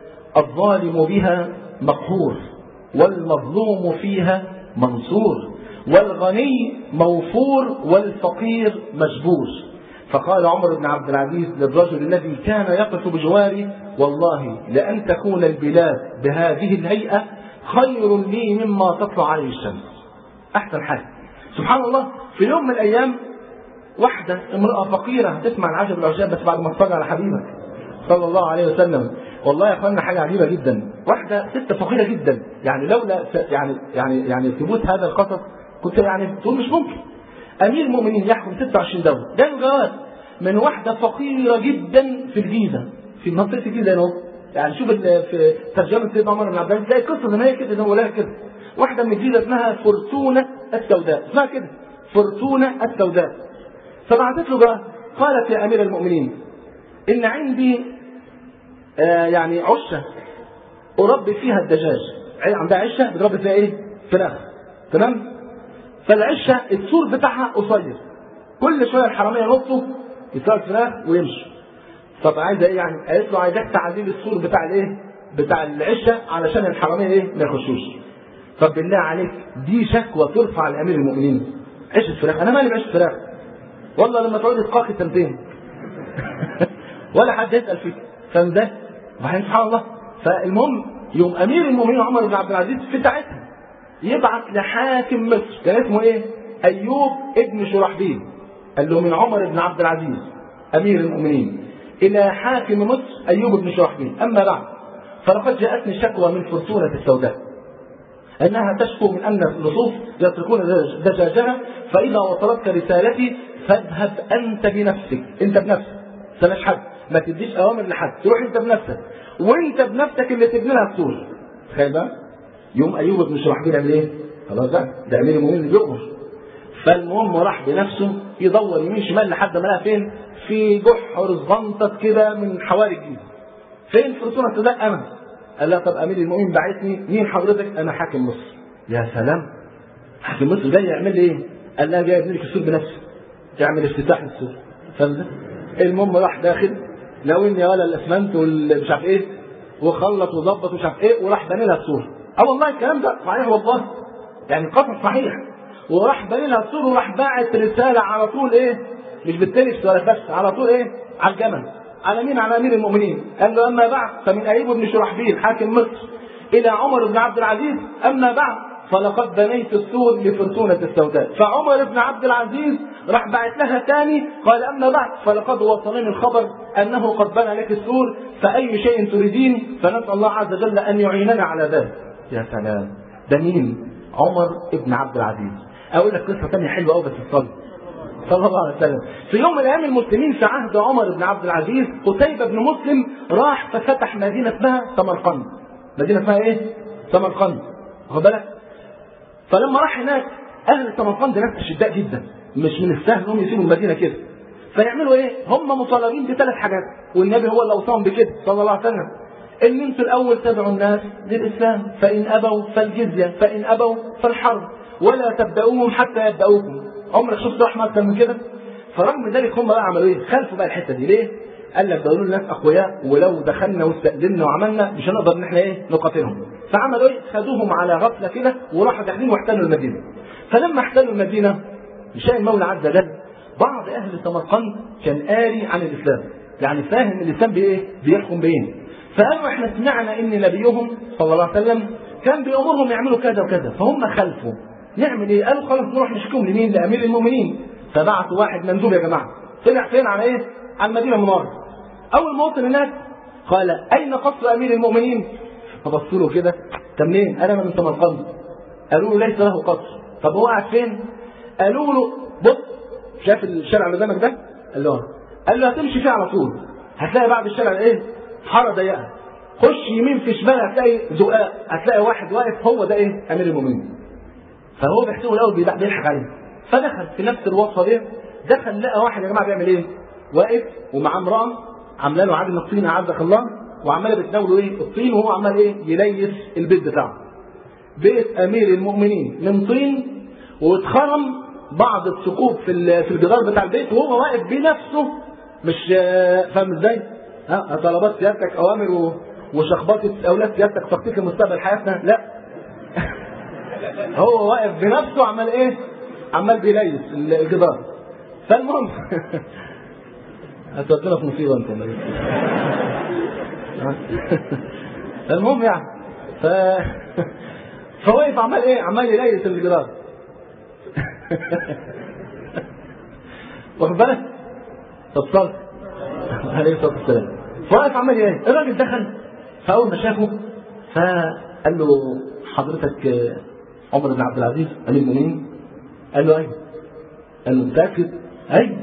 الظالم بها مقهور والمظلوم فيها منصور والغني موفور والفقير مجبور فقال عمر بن عبد العزيز للرجل الذي كان يقف بجواري والله لأن تكون البلاد بهذه الهيئة خير لي مما تطلع عليه الشمس أحسن حاجة سبحان الله في يوم من الأيام واحدة امرأة فقيرة تسمع العجب العجاب بس بعد ما تصلي على حبيبك صلى الله عليه وسلم والله يا اخوانا حاجة عجيبة جدا واحدة ست فقيرة جدا يعني لولا يعني يعني يعني ثبوت هذا القصص كنت يعني تقول مش ممكن امير المؤمنين يحكم 26 دوله جاله جواب من واحده فقيره جدا في الجيزه في منطقه الجيزه هنا يعني شوف في ترجمه سيدنا عمر بن عبد العزيز تلاقي قصه زي ما هي كده زي ما كده واحده من الجيزه اسمها فرتونه السوداء اسمها كده فرتونه السوداء فبعثت له بقى قالت يا امير المؤمنين ان عندي آه يعني عشه اربي فيها الدجاج عندها عشه بتربي فيها ايه؟ فراخ تمام؟ فالعشه السور بتاعها قصير كل شويه الحراميه ينطوا يسرقوا الفراخ ويمشوا طب عايزه ايه يعني؟ قالت له عايزاك تعديل السور بتاع الايه؟ بتاع العشه علشان الحراميه ايه؟ ما يخشوش. طب بالله عليك دي شكوى ترفع لامير المؤمنين. عشه فراخ انا مالي بعشه فراخ. والله لما تقعد تقاقي سنتين ولا حد يسال فيك فاهم ده؟ وبعدين سبحان الله فالمهم يوم امير المؤمنين عمر بن عبد العزيز في ساعتها يبعث لحاكم مصر كان اسمه ايه؟ ايوب ابن شرحبيل قال له من عمر بن عبد العزيز امير المؤمنين الى حاكم مصر ايوب بن شرحبيل اما بعد فلقد جاءتني شكوى من فرسونه السوداء انها تشكو من ان اللصوص يتركون دجاجها فاذا وصلتك رسالتي فاذهب انت بنفسك انت بنفسك سلاش حد ما تديش اوامر لحد تروح انت بنفسك وانت بنفسك اللي تبني لها السور تخيل بقى يوم ايوب بن شرحبيل عمل ايه؟ خلاص بقى ده امير المؤمنين اللي بيؤمر فالمهم راح بنفسه يدور يمين شمال لحد ما لقى فين؟ في جحر صغنطط كده من حوالي الجيزه. فين فرسونه السوداء؟ انا. قال لها طب امير المؤمنين بعتني مين حضرتك؟ انا حاكم مصر. يا سلام. حاكم مصر جاي يعمل لي ايه؟ قال لها جاي ابني لك السور بنفسي. يعمل افتتاح للسور. فاهم المهم راح داخل لو اني ولا الاسمنت والمش عارف ايه وخلط وظبط ومش عارف ايه وراح بني لها السور. اه والله الكلام ده صحيح والله. يعني قصص صحيح. وراح بني لها السور وراح باعت رساله على طول ايه؟ مش بالتلف ولا بس على طول ايه؟ على الجمل. على مين؟ على امير المؤمنين. قال له اما بعد فمن ايوب بن شرحبيل حاكم مصر الى عمر بن عبد العزيز اما بعد فلقد بنيت السور لفرسونة السوداء فعمر بن عبد العزيز راح بعت لها تاني قال أما بعد فلقد وصلني الخبر أنه قد بنى لك السور فأي شيء تريدين فنسأل الله عز وجل أن يعيننا على ذلك يا سلام ده مين عمر بن عبد العزيز أقول لك قصة تانية حلوة أوي بس تصلي صلى الله عليه وسلم في يوم من الايام المسلمين في عهد عمر بن عبد العزيز قتيبة بن مسلم راح ففتح مدينة اسمها سمرقند مدينة اسمها ايه؟ سمرقند واخد بالك؟ فلما راح هناك اهل سمرقند ناس اشداء جدا مش من السهل انهم يسيبوا المدينه كده فيعملوا ايه؟ هم مطالبين بثلاث حاجات والنبي هو اللي اوصاهم بكده صلى الله عليه وسلم ان انتوا الاول تدعوا الناس للاسلام فان ابوا فالجزيه فان ابوا فالحرب ولا تبداوهم حتى يبداوكم عمرك شفت رحمه اكتر من كده؟ فرغم ذلك هم بقى عملوا ايه؟ خالفوا بقى الحته دي ليه؟ قال لك دول الناس اقوياء ولو دخلنا واستأذنا وعملنا مش هنقدر ان احنا ايه نقاتلهم فعملوا ايه خدوهم على غفله كده وراحوا داخلين واحتلوا المدينه فلما احتلوا المدينه شاء المولى عز وجل بعض اهل سمرقند كان قاري عن الاسلام يعني فاهم الاسلام بايه بيحكم بايه فقالوا احنا سمعنا ان نبيهم صلى الله عليه وسلم كان بيامرهم يعملوا كذا وكذا فهم خلفوا نعمل ايه قالوا خلاص نروح نشكيهم لمين لامير المؤمنين فبعثوا واحد مندوب يا جماعه طلع فين على ايه على المدينه المنوره اول ما وصل هناك قال اين قصر امير المؤمنين فبصوا له كده طب منين قال انا من سمرقند قالوا له ليس له قصر طب هو قاعد فين قالوا له بص شاف الشارع اللي قدامك ده قال له قال له هتمشي فيه على طول هتلاقي بعد الشارع ايه حاره ضيقه خش يمين في شمال هتلاقي زقاق هتلاقي واحد واقف هو ده ايه امير المؤمنين فهو بيحسبه الاول بيضحك عليه فدخل في نفس الوصفه دي دخل لقى واحد يا جماعه بيعمل ايه واقف ومعاه امراه عامله له عجن الطين اعزك الله وعماله بتناوله ايه الطين وهو عمال ايه يليس البيت بتاعه بيت امير المؤمنين من طين واتخرم بعض الثقوب في في الجدار بتاع البيت وهو واقف بنفسه مش فاهم ازاي؟ ها طلبات سيادتك اوامر و... وشخبطه اولاد سيادتك تخطيط لمستقبل حياتنا لا هو واقف بنفسه عمال ايه؟ عمال بيليس الجدار فالمهم هتودينا في مصيبه انت المهم يعني ف فواقف عمال ايه؟ عمال يليس الجدار واخد بالك؟ اتصلت عليه الصلاه والسلام فواقف عمال ايه؟ الراجل دخل فاول ما شافه فقال له حضرتك عمر بن عبد العزيز امير المؤمنين؟ قال له ايوه قال له متاكد؟ ايوه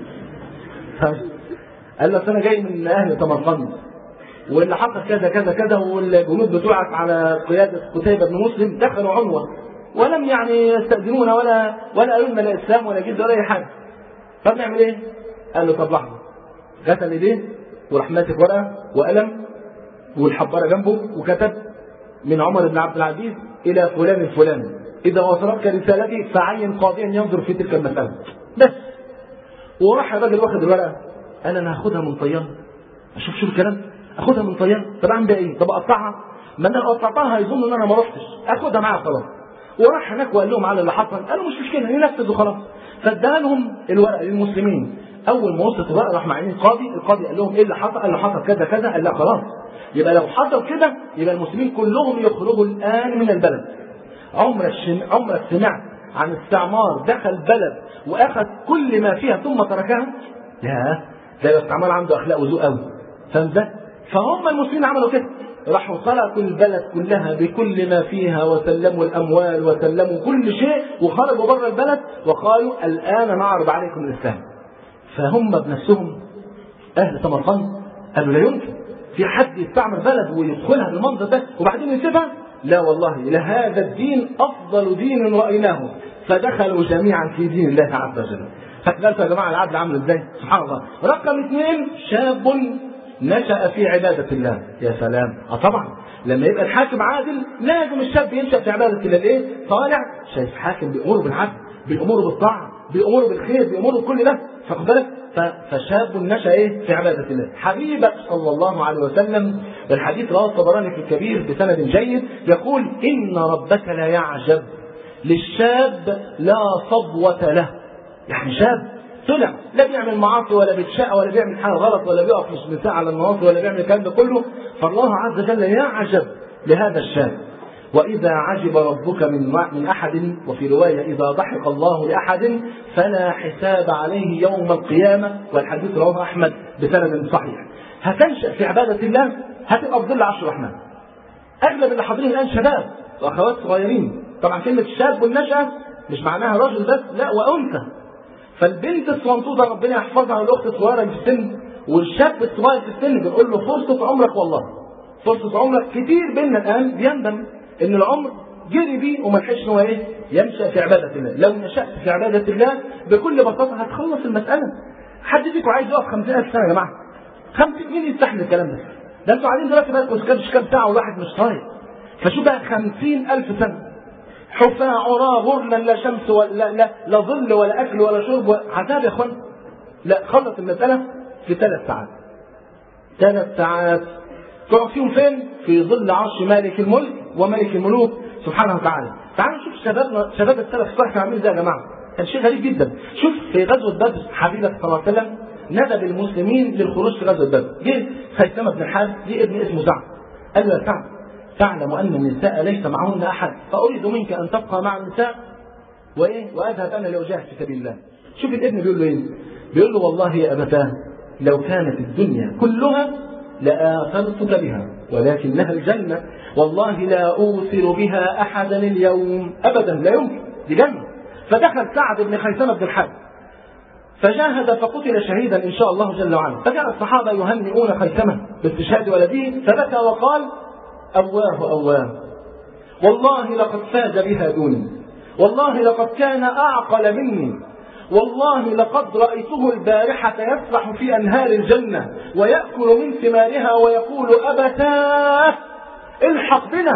قال له انا جاي من اهل سمرقند واللي حصل كذا كذا كذا والجنود بتوعك على قياده قتيبه بن مسلم دخلوا عنوه ولم يعني يستأذنونا ولا ولا قالوا لنا لا اسلام ولا جد ولا اي حاجه فبنعمل ايه؟ قال له طب لحظه غسل ايديه وراح ماسك ورقه وقلم والحباره جنبه وكتب من عمر بن عبد العزيز الى فلان الفلاني اذا وصلتك رسالتي فعين قاضيا ينظر في تلك المساله بس وراح الراجل واخد الورقه قال انا هاخدها من طيان اشوف شوف الكلام اخدها من طيان طب اعمل بيها ايه؟ طب اقطعها ما انا لو قطعتها هيظن ان انا ما رحتش اخدها معايا خلاص وراح هناك وقال لهم على اللي حصل قالوا مش مشكله ينفذ وخلاص فاداها لهم الورقه للمسلمين اول ما وصلت الورقه راح معين القاضي القاضي قال لهم ايه اللي حصل؟ قال له حصل كذا كذا قال لا خلاص يبقى لو حصل كده يبقى المسلمين كلهم يخرجوا الان من البلد عمرك شم... عمرك سمعت عن استعمار دخل بلد واخذ كل ما فيها ثم تركها لا ده الاستعمار عنده اخلاق وذوق قوي فاهم ده؟ فهم المسلمين عملوا كده راحوا خلقوا البلد كلها بكل ما فيها وسلموا الاموال وسلموا كل شيء وخرجوا بره البلد وقالوا الان نعرض عليكم الاسلام فهم بنفسهم اهل سمرقند قالوا لا يمكن في حد يستعمر بلد ويدخلها بالمنظر ده وبعدين يسيبها لا والله لهذا الدين افضل دين رايناه فدخلوا جميعا في دين الله عز وجل فكذلك يا جماعه العدل عامل ازاي سبحان الله رقم اثنين شاب نشأ في عبادة الله يا سلام اه طبعا لما يبقى الحاكم عادل لازم الشاب ينشأ في عبادة الله ليه؟ طالع شايف حاكم بيأمره بالعدل بيأمره بالطاعة بيأمره بالخير بيأمره بكل ده فخد بالك فشاب نشأ ايه في عبادة الله حبيبك صلى الله عليه وسلم الحديث رواه الطبراني في الكبير بسند جيد يقول إن ربك لا يعجب للشاب لا صبوة له يعني شاب طلع لا بيعمل معاصي ولا بيتشقى ولا بيعمل حاجه غلط ولا بيقف مش نساء على المواصي ولا بيعمل الكلام ده كله فالله عز وجل يعجب لهذا الشاب وإذا عجب ربك من من أحد وفي رواية إذا ضحك الله لأحد فلا حساب عليه يوم القيامة والحديث رواه أحمد بسند صحيح هتنشأ في عبادة الله هتبقى في ظل عرش الرحمن أغلب اللي حاضرين الآن شباب وأخوات صغيرين طبعا كلمة الشاب والنشأة مش معناها رجل بس لا وأنثى فالبنت الصنطوطه ربنا يحفظها والاخت الصغيره في السن والشاب الصغير في السن بنقول له فرصه عمرك والله فرصه عمرك كتير بينا الان بيندم ان العمر جري بيه وما لحقش ان هو ايه ينشا في عباده الله لو نشات في عباده الله بكل بساطه هتخلص المساله حد فيكم عايز يقف 50000 سنه يا جماعه 50 مين يستحمل الكلام ده ده انتوا قاعدين دلوقتي بقى كام كام ساعه والواحد مش طايق فشوف بقى 50000 سنه حفاة عراة غرلا لا شمس ولا لا, لا ظل ولا اكل ولا شرب عذاب يا اخوان لا خلص المسألة في ثلاث ساعات ثلاث ساعات تقعد فيهم فين؟ في ظل عرش مالك الملك وملك الملوك سبحانه وتعالى. تعالوا نشوف شبابنا شباب السلف الصالح كانوا عاملين ازاي يا جماعه. كان شيء غريب جدا. شوف في غزوه بدر حبيبك صلى الله عليه وسلم ندب المسلمين للخروج في غزوه بدر. جه خيثمه بن الحارث ليه ابن اسمه سعد. قال له يا سعد تعلم ان النساء ليس معهن احد فاريد منك ان تبقى مع النساء وايه واذهب انا لاجاهد في سبيل الله. شوف الابن بيقول له ايه؟ بيقول له والله يا ابتاه لو كانت الدنيا كلها لآثرتك بها ولكنها الجنة والله لا أوثر بها أحدا اليوم أبدا لا يمكن دي جنة فدخل سعد بن خيثمة بن الحارث فجاهد فقتل شهيدا إن شاء الله جل وعلا فجاء الصحابة يهنئون خيثمة باستشهاد ولده فبكى وقال أواه أواه والله لقد فاز بها دوني والله لقد كان أعقل مني والله لقد رأيته البارحة يسبح في أنهار الجنة ويأكل من ثمارها ويقول أبتاه الحق بنا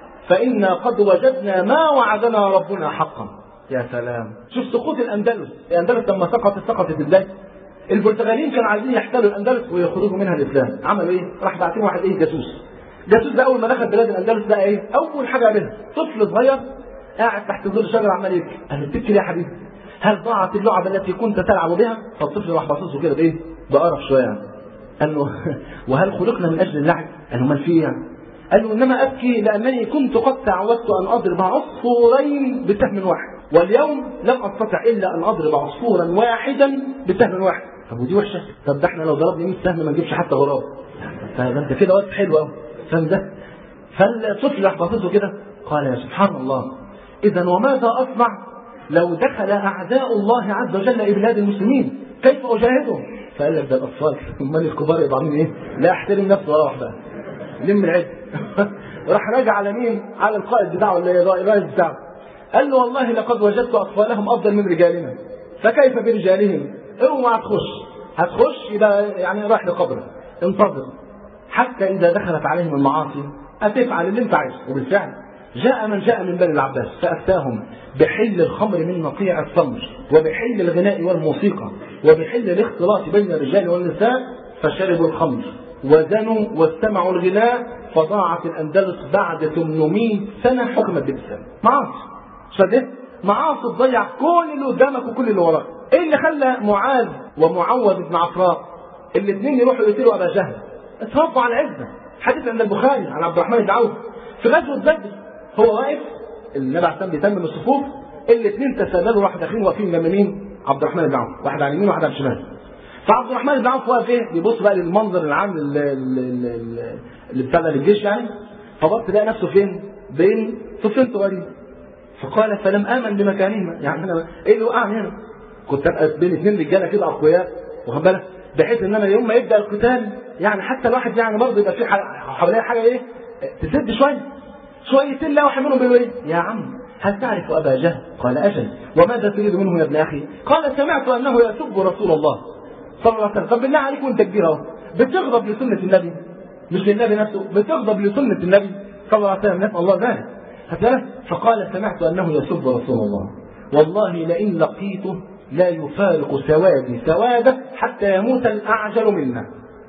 فإنا قد وجدنا ما وعدنا ربنا حقا يا سلام شوف سقوط الأندلس الأندلس لما سقطت سقطت ازاي البرتغاليين كانوا عايزين يحتلوا الأندلس ويخرجوا منها الإسلام عملوا إيه راح باعتين واحد إيه جاسوس جاسوس ده أول ما دخل بلاد الأندلس ده إيه أول حاجة عملها طفل صغير قاعد تحت ظل شجرة عمال يبكي قال بتبكي ليه يا حبيبي هل ضاعت اللعبة التي كنت تلعب بها؟ فالطفل راح باصص كده بايه؟ بقرف شوية يعني. قال له وهل خلقنا من أجل اللعب؟ قال له امال في يعني؟ قال له انما ابكي لانني كنت قد تعودت ان اضرب عصفورين بسهم واحد واليوم لم استطع الا ان اضرب عصفورا واحدا بسهم واحد طب ودي وحشه طب ده احنا لو ضربنا 100 سهم ما نجيبش حتى غراب ده انت كده وقت حلو قوي فاهم ده فالطفل راح باصص كده قال يا سبحان الله اذا وماذا اصنع لو دخل أعداء الله عز وجل إلى بلاد المسلمين كيف أجاهدهم؟ فقال لك ده الأطفال أمال الكبار يبقى عاملين إيه؟ لا يحترم نفسه ولا واحدة لم العد راح راجع على مين؟ على القائد بتاعه اللي الرئيس بتاعه قال له والله لقد وجدت أطفالهم أفضل من رجالنا فكيف برجالهم؟ اوعى تخش هتخش يبقى يعني رايح لقبره انتظر حتى إذا دخلت عليهم المعاصي هتفعل اللي أنت عايزه وبالفعل جاء من جاء من بني العباس فأفتاهم بحل الخمر من نقيع التمر وبحل الغناء والموسيقى وبحل الاختلاط بين الرجال والنساء فشربوا الخمر وزنوا واستمعوا الغناء فضاعت الأندلس بعد 800 سنة حكمت بالإسلام معاصي شده معاصي تضيع كل اللي قدامك وكل اللي وراك ايه اللي خلى معاذ ومعوذ بن عفراء الاثنين يروحوا يقتلوا ابا جهل اتربوا على عزه حديث عند البخاري عن عبد الرحمن بن عوف في غزوه بدر هو واقف النبي عليه السلام بيتمم الصفوف الاثنين تسللوا راحوا داخلين واقفين جنب مين؟ عبد الرحمن بن عوف واحد على اليمين وواحد على الشمال فعبد الرحمن بن عوف واقف ايه؟ بيبص بقى للمنظر العام اللي, اللي, اللي بتاع للجيش يعني فبص لقى نفسه فين؟ بين صفين صغيرين فقال فلم امن بمكانهما يعني انا ايه اللي وقعني هنا؟ كنت ابقى بين اثنين رجاله كده اقوياء واخد بالك بحيث ان انا يوم ما يبدا القتال يعني حتى الواحد يعني برضه يبقى في حواليه حاجه ايه تسد شويه شويتين لا واحد منهم بيقول ايه يا عم هل تعرف ابا جهل؟ قال اجل وماذا تريد منه يا ابن اخي؟ قال سمعت انه يسب رسول الله صلى الله عليه وسلم طب بالله عليك وانت كبير اهو بتغضب لسنه النبي مش للنبي نفسه بتغضب لسنه النبي صلى الله عليه وسلم نسال الله ذلك فقال سمعت انه يسب رسول الله والله لئن لقيته لا يفارق سوادي سواده حتى يموت الاعجل منا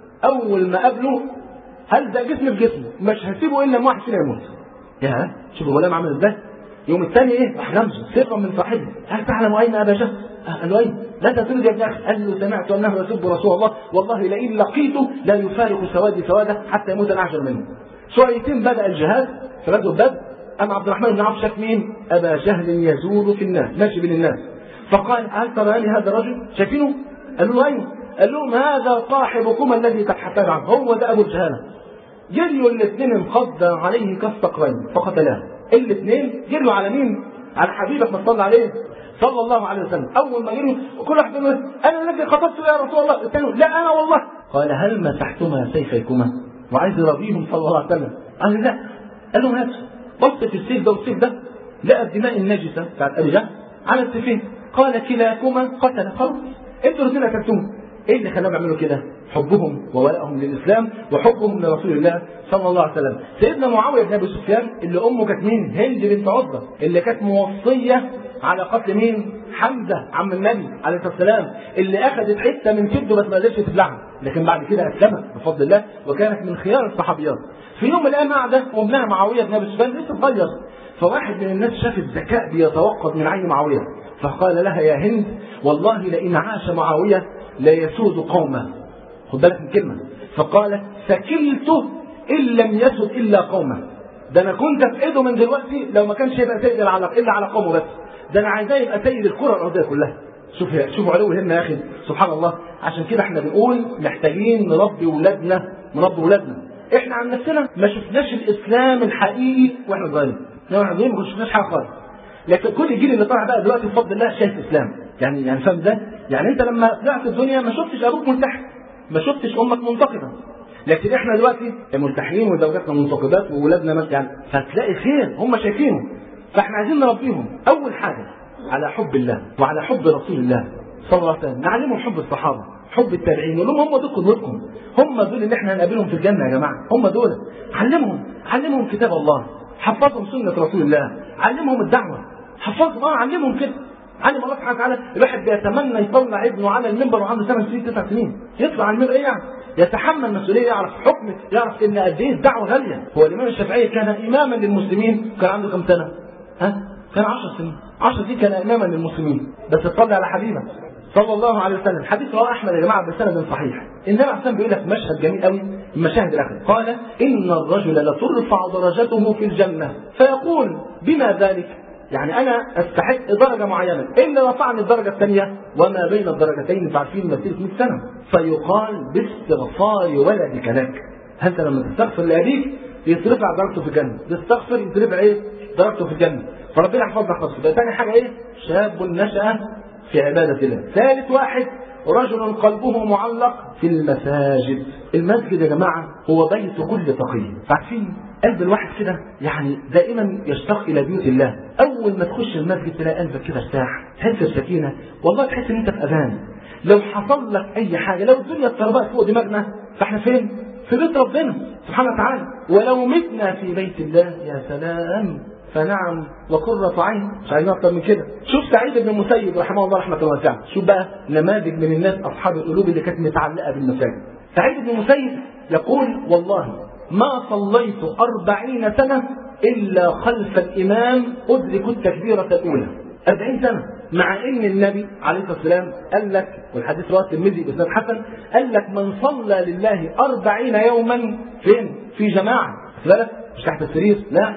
اول ما قابله هلزق جسمي في جسمه مش هسيبه الا ما واحد فينا يموت يا شوف الغلام عامل ازاي يوم الثاني ايه راح لمسه سرا من صاحبه هل تعلم اين ابا جهل؟ قال له اين؟ لا تسجد يا ابن اخي قال له سمعت انه يسب رسول الله والله لئن لقيته لا يفارق سوادي سواده حتى يموت الاعجل منه شويتين بدا الجهاد في غزوه بدر اما عبد الرحمن بن عوف شاف مين؟ ابا جهل يزور في الناس ماشي بين الناس فقال هل تراني هذا الرجل؟ شايفينه؟ قالوا له ايوه قال لهم هذا صاحبكما الذي تبحثان عنه هو ده ابو الجهاله جريوا الاثنين انقض عليه كالصقرين فقتلاه الاثنين جريوا على مين؟ على حبيبك ما صلى عليه صلى الله عليه وسلم اول ما جريوا كل واحد يقول انا الذي خطبت يا رسول الله الثاني لا انا والله قال هل مسحتما سيفيكما وعايز يرضيهم صلى الله عليه وسلم قال لا قال لهم هات بص في السيف ده والسيف ده لقى الدماء النجسه بتاعت ابي جهل على السيفين قال كلاكما قتل خلاص انتوا الاثنين قتلتوهم ايه اللي خلاهم يعملوا كده؟ حبهم وولائهم للاسلام وحبهم لرسول الله صلى الله عليه وسلم. سيدنا معاويه بن ابي سفيان اللي امه كانت مين؟ هند بنت عتبه اللي كانت موصيه على قتل مين؟ حمزه عم النبي عليه الصلاه والسلام اللي اخذت حته من كبده بس ما قدرتش تبلعها، لكن بعد كده اسلمت بفضل الله وكانت من خيار الصحابيات. في يوم من الايام قاعده وابنها معاويه بن ابي سفيان لسه صغير فواحد من الناس شاف الذكاء بيتوقد من عين معاويه فقال لها يا هند والله لئن عاش معاويه لا يسود قوما خد بالك من كلمه فقالت سكلته ان لم يسد الا قوما ده انا كنت في ايده من دلوقتي لو ما كانش يبقى سيد العلاق الا على قومه بس ده انا عايزاه يبقى سيد الكره الارضيه كلها شوف شوفوا علو الهمه يا اخي سبحان الله عشان كده احنا بنقول محتاجين نربي ولادنا نربي ولادنا احنا عن نفسنا ما شفناش الاسلام الحقيقي واحنا صغيرين واحنا صغيرين ما شفناش حاجه خالص لكن كل الجيل اللي طالع بقى دلوقتي بفضل الله شايف اسلام يعني يعني فاهم ده؟ يعني انت لما طلعت الدنيا ما شفتش ابوك ملتحي ما شفتش امك منتقده لكن احنا دلوقتي ملتحيين وزوجاتنا منتقدات واولادنا مثلا يعني فتلاقي خير هم شايفينه فاحنا عايزين نربيهم اول حاجه على حب الله وعلى حب رسول الله صلى الله عليه وسلم نعلمهم حب الصحابه حب التابعين نقول لهم هم دول قدوتكم هم دول اللي احنا هنقابلهم في الجنه يا جماعه هم دول علمهم علمهم كتاب الله حفظهم سنه رسول الله علمهم الدعوه حفظهم اه علمهم كده علم الله سبحانه وتعالى الواحد بيتمنى يطلع ابنه على المنبر وعنده 8 سنين 9 سنين يطلع على المنبر ايه يعني؟ يتحمل مسؤوليه يعرف حكم يعرف ان قد ايه الدعوه غاليه هو الامام الشافعي كان اماما للمسلمين كان عنده كم سنه؟ ها؟ كان 10 سنين 10 سنين كان اماما للمسلمين بس اطلع على حبيبه صلى الله عليه وسلم حديث رواه احمد يا جماعه بسند صحيح النبي عليه الصلاه بيقول لك مشهد جميل قوي من مشاهد الاخره قال ان الرجل لترفع درجته في الجنه فيقول بما ذلك يعني انا استحق درجه معينه الا رفعني الدرجه الثانيه وما بين الدرجتين عارفين مسيره 100 سنه فيقال باستغفار ولدك لك انت لما تستغفر لابيك يترفع درجته في الجنه تستغفر يترفع ايه درجته في الجنه فربنا يحفظنا خاصه ده ثاني حاجه ايه شاب نشا في عباده الله ثالث واحد رجل قلبه معلق في المساجد المسجد يا جماعه هو بيت كل تقي عارفين قلب الواحد كده يعني دائما يشتاق الى بيوت الله اول ما تخش المسجد تلاقي قلبك كده ارتاح تحس بسكينه والله تحس ان انت في امان لو حصل لك اي حاجه لو الدنيا اتربقت فوق دماغنا فاحنا فين في بيت ربنا سبحانه وتعالى ولو متنا في بيت الله يا سلام فنعم وقرة عين مش عايزين اكتر من كده شوف سعيد بن المسيب رحمه الله رحمه واسعه شوف بقى نماذج من الناس اصحاب القلوب اللي كانت متعلقه بالمساجد سعيد بن المسيب يقول والله ما صليت أربعين سنة إلا خلف الإمام أدرك التكبيرة الأولى أربعين سنة مع ان النبي عليه الصلاه والسلام قال لك والحديث رواه الترمذي باسناد حسن قال لك من صلى لله أربعين يوما فين؟ في جماعه بالك مش تحت السرير لا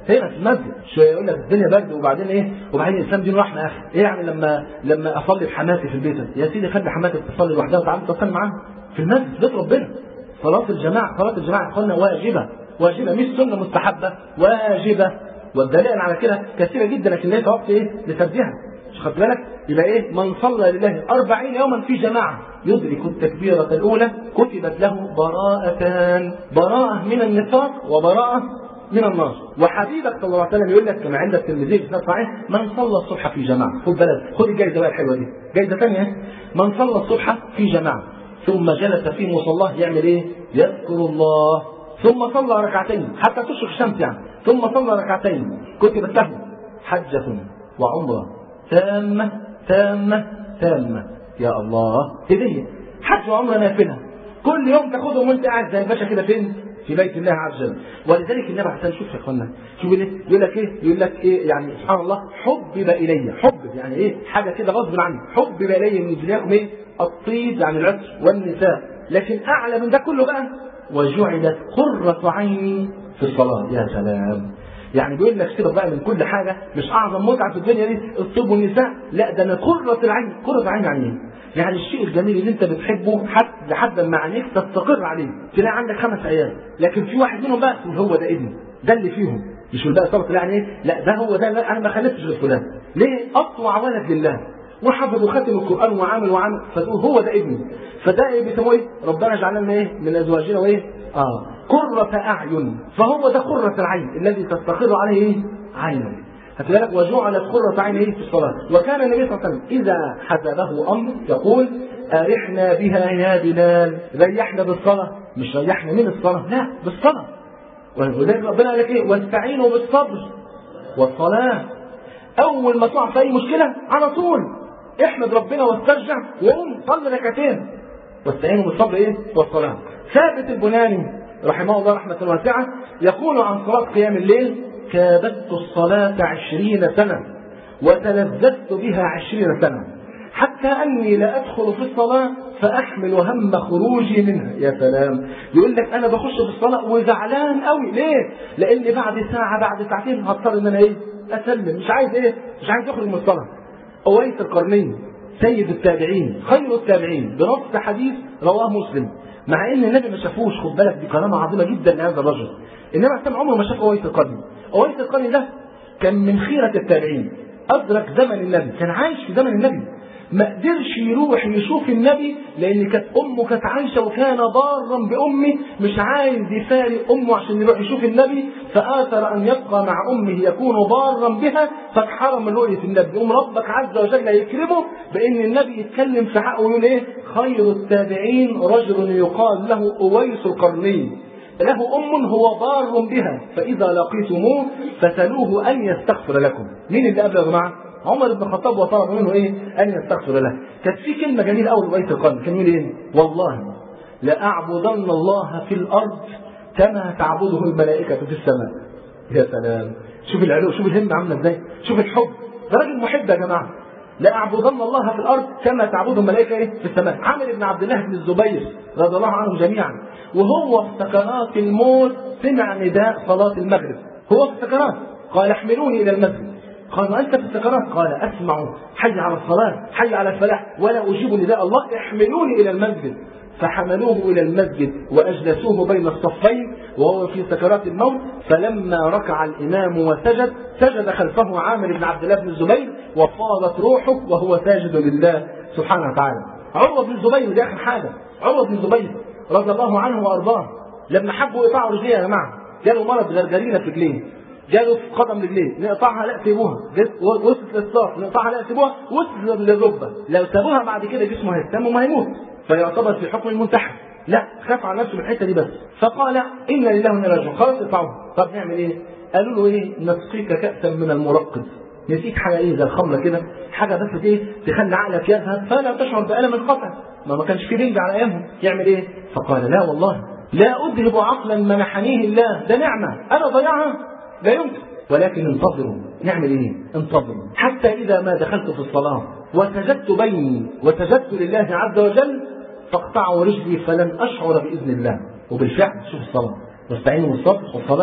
هنا في المسجد شويه يقول لك الدنيا برد وبعدين ايه وبعدين الاسلام دين رحمه يا اخي ايه يعني لما لما اصلي بحماتي في البيت يا سيدي خلي حماتك تصلي لوحدها وتعالى تصلي معاها في المسجد في بيت ربنا صلاه الجماعه صلاه الجماعه يا اخوانا واجبه واجبه مش سنه مستحبه واجبه والدلائل على كده كثيره جدا لكن ليس وقت ايه لسردها مش خدت بالك يبقى ايه من صلى لله أربعين يوما في جماعة يدرك التكبيرة الأولى كتبت له براءتان براءة من النفاق وبراءة من النار وحبيبك صلى الله عليه وسلم يقول لك كما عند الترمذي في صحيح من صلى الصبح في جماعة خد بالك خد الجائزة بقى الحلوة دي جائزة ثانية من صلى الصبح في جماعة ثم جلس في مصلاه يعمل ايه؟ يذكر الله ثم صلى ركعتين حتى تشرق الشمس يعني ثم صلى ركعتين كتبت له حجة وعمرة تامة تامة تامة يا الله هدية حج وعمرة نافلة كل يوم تاخدهم وانت قاعد زي الباشا كده فين؟ في بيت الله عز وجل ولذلك النبي عليه الصلاه شوف يا اخوانا شوف يقول لك ايه؟ يقول لك ايه يعني سبحان الله حبب الي حبب يعني ايه؟ حاجه كده غصب عني حبب الي من دنياكم ايه؟ الطيب يعني العطر والنساء لكن اعلى من ده كله بقى وجعلت قرة عيني في الصلاة يا سلام يعني بيقول لك سيبك بقى من كل حاجة مش أعظم متعة في الدنيا دي الطب والنساء لا ده أنا قرة العين قرة العين يعني إيه؟ يعني الشيء الجميل اللي أنت بتحبه حتى لحد ما عينيك تستقر عليه تلاقي عندك خمس عيال لكن في واحد منهم بقى هو ده ابني ده اللي فيهم مش بقى صبت يعني ايه لا ده هو ده لا انا ما خلفتش غير فلان ليه اطوع ولد لله وحفظ وختم القران وعامل وعامل فتقول هو ده ابني فده ايه بيسموه ايه ربنا اجعلنا ايه من ازواجنا وايه اه قرة اعين فهو ده قرة العين الذي تستقر عليه ايه عينه بالك وجعلت قرة عين ايه في الصلاة وكان النبي صلى الله عليه وسلم إذا حسبه أمر يقول أرحنا بها يا بلال ريحنا بالصلاة مش ريحنا من الصلاة لا بالصلاة ولذلك ربنا قال لك ايه واستعينوا بالصبر والصلاة أول ما تقع في أي مشكلة على طول احمد ربنا واسترجع وقوم صلي ركعتين واستعينوا بالصبر ايه والصلاة ثابت البناني رحمه الله رحمة واسعة يقول عن صلاة قيام الليل كابدت الصلاة عشرين سنة وتلذذت بها عشرين سنة حتى أني لا أدخل في الصلاة فأحمل هم خروجي منها يا سلام يقول لك أنا بخش في الصلاة وزعلان قوي ليه؟ لأن بعد ساعة بعد ساعتين هضطر إن أنا إيه؟ أسلم مش عايز إيه؟ مش عايز أخرج من الصلاة أويس القرنين سيد التابعين خير التابعين بنص حديث رواه مسلم مع ان النبي ما شافوش خد بالك دي كرامه عظيمه جدا لهذا الرجل النبي عليه عمره ما شاف اويس القرني اويس القرني ده كان من خيره التابعين ادرك زمن النبي كان عايش في زمن النبي ما قدرش يروح يشوف النبي لان كانت امه كانت عايشه وكان ضارا بامه مش عايز يفارق امه عشان يروح يشوف النبي فاثر ان يبقى مع امه يكون ضارا بها فاتحرم من رؤيه النبي يقوم ربك عز وجل يكرمه بان النبي يتكلم في حقه ويقول ايه خير التابعين رجل يقال له اويس القرنين له أم هو ضار بها فإذا لقيتموه فسلوه أن يستغفر لكم مين اللي قبل يا جماعة؟ عمر بن الخطاب وطلب منه ايه؟ ان يستغفر له. كانت في كلمه جميله قوي لبيت القلب، كان يقول ايه؟ والله لاعبدن الله في الارض كما تعبده الملائكه في السماء. يا سلام، شوف العلو، شوف الهمه عامله ازاي، شوف الحب، ده راجل محب يا جماعه. لاعبدن الله في الارض كما تعبده الملائكه ايه؟ في السماء. عامر بن عبد الله بن الزبير رضي الله عنهم جميعا وهو في سكرات الموت سمع نداء صلاه المغرب. هو في السكرات قال احملوني الى المسجد. قال وانت في السكرات قال اسمع حي على الصلاه حي على الفلاح ولا اجيب نداء الله احملوني الى المسجد فحملوه الى المسجد واجلسوه بين الصفين وهو في سكرات الموت فلما ركع الامام وسجد سجد خلفه عامر بن عبد الله بن الزبير وفاضت روحه وهو ساجد لله سبحانه وتعالى عروه بن الزبير دي اخر حاجه عروه بن الزبير رضي الله عنه وارضاه لما حبوا يقطعوا رجليه يا جماعه جاله مرض غرغرينه في رجليه جاله في قدم رجليه نقطعها لا سيبوها وصلت للصاف نقطعها لا سيبوها وصلت للركبه لو سابوها بعد كده جسمه هيهتم وما هيموت فيعتبر في حكم المنتحر لا خاف على نفسه من الحته دي بس فقال ان لله وانا راجعون خلاص اقطعوها طب نعمل ايه؟ قالوا له ايه؟ نسقيك كاسا من المرقد نسيك حاجه ايه زي الخمره كده حاجه بس ايه تخلي عقلك يذهب فلا تشعر بالم القطع ما ما كانش في رنج على ايامهم يعمل ايه؟ فقال لا والله لا اذهب عقلا منحنيه الله ده نعمه انا ضيعها لا يمكن ولكن انتظروا نعمل ايه انتظروا حتى اذا ما دخلت في الصلاه وسجدت بيني وسجدت لله عز وجل فاقطعوا رجلي فلن اشعر باذن الله وبالفعل شوف الصلاه واستعينوا بالصبر والصلاه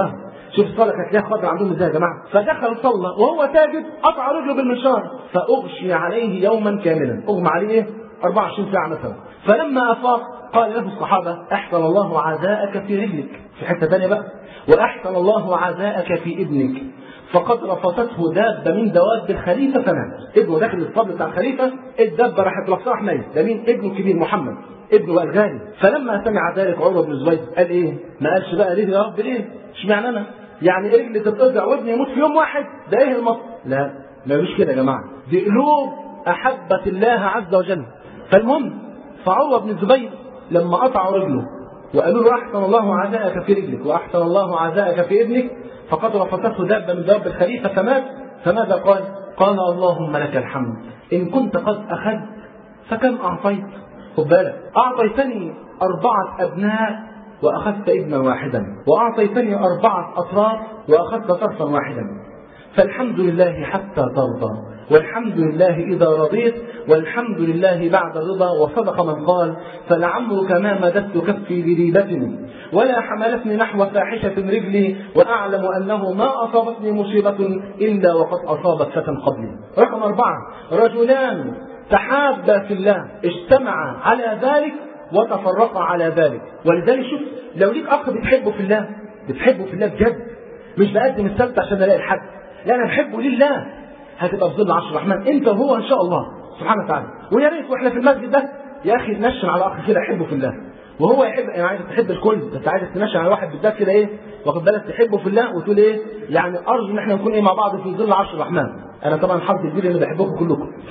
شوف الصلاه كانت ليها قدر عندهم ازاي يا جماعه فدخل صلى وهو ساجد قطع رجله بالمنشار فاغشي عليه يوما كاملا اغمى عليه ايه 24 ساعه مثلا فلما افاق قال له الصحابه احسن الله عزاءك في رجلك في حته ثانيه بقى واحسن الله عزاءك في ابنك فقد رفضته دابه من دواب الخليفه فمات ابنه داخل الصبر بتاع الخليفه الدابه راحت رفضها راح ميت ده مين ابنه الكبير محمد ابنه الغالي فلما سمع ذلك عمر بن الزبير قال ايه ما قالش بقى ليه يا رب ليه اشمعنى انا يعني رجلي تتقطع وابني يموت في يوم واحد ده ايه المصر لا ما مش كده يا جماعه دي قلوب احبت الله عز وجل فالمهم فعروه بن الزبير لما قطعوا رجله وقالوا له احسن الله عزاءك في رجلك واحسن الله عزاءك في ابنك فقد رفضته دابه من دواب الخليفه فمات فماذا قال؟ قال اللهم لك الحمد ان كنت قد اخذت فكم اعطيت؟ خد بالك اعطيتني اربعه ابناء واخذت ابنا واحدا واعطيتني اربعه اطراف واخذت طرفا واحدا فالحمد لله حتى ترضى والحمد لله إذا رضيت والحمد لله بعد الرضا وصدق من قال فلعمرك ما مددت كفي لريبة ولا حملتني نحو فاحشة رجلي وأعلم أنه ما أصابتني مصيبة إلا وقد أصابت فتى قبلي رقم أربعة رجلان تحابا في الله اجتمعا على ذلك وتفرقا على ذلك ولذلك شوف لو ليك أخ بتحبه في الله بتحبه في الله بجد مش بقدم السبت عشان الاقي الحد لا انا بحبه لله هتبقى في ظل عرش الرحمن انت وهو ان شاء الله سبحانه وتعالى ويا ريت واحنا في المسجد ده يا اخي نشن على اخ كده احبه في الله وهو يحب يعني عايز تحب الكل بس عايز تنشن على واحد بالذات كده ايه واخد بالك تحبه في الله وتقول ايه يعني ارجو ان احنا نكون ايه مع بعض في ظل عرش الرحمن انا طبعا حظ كبير اني بحبكم كلكم ف...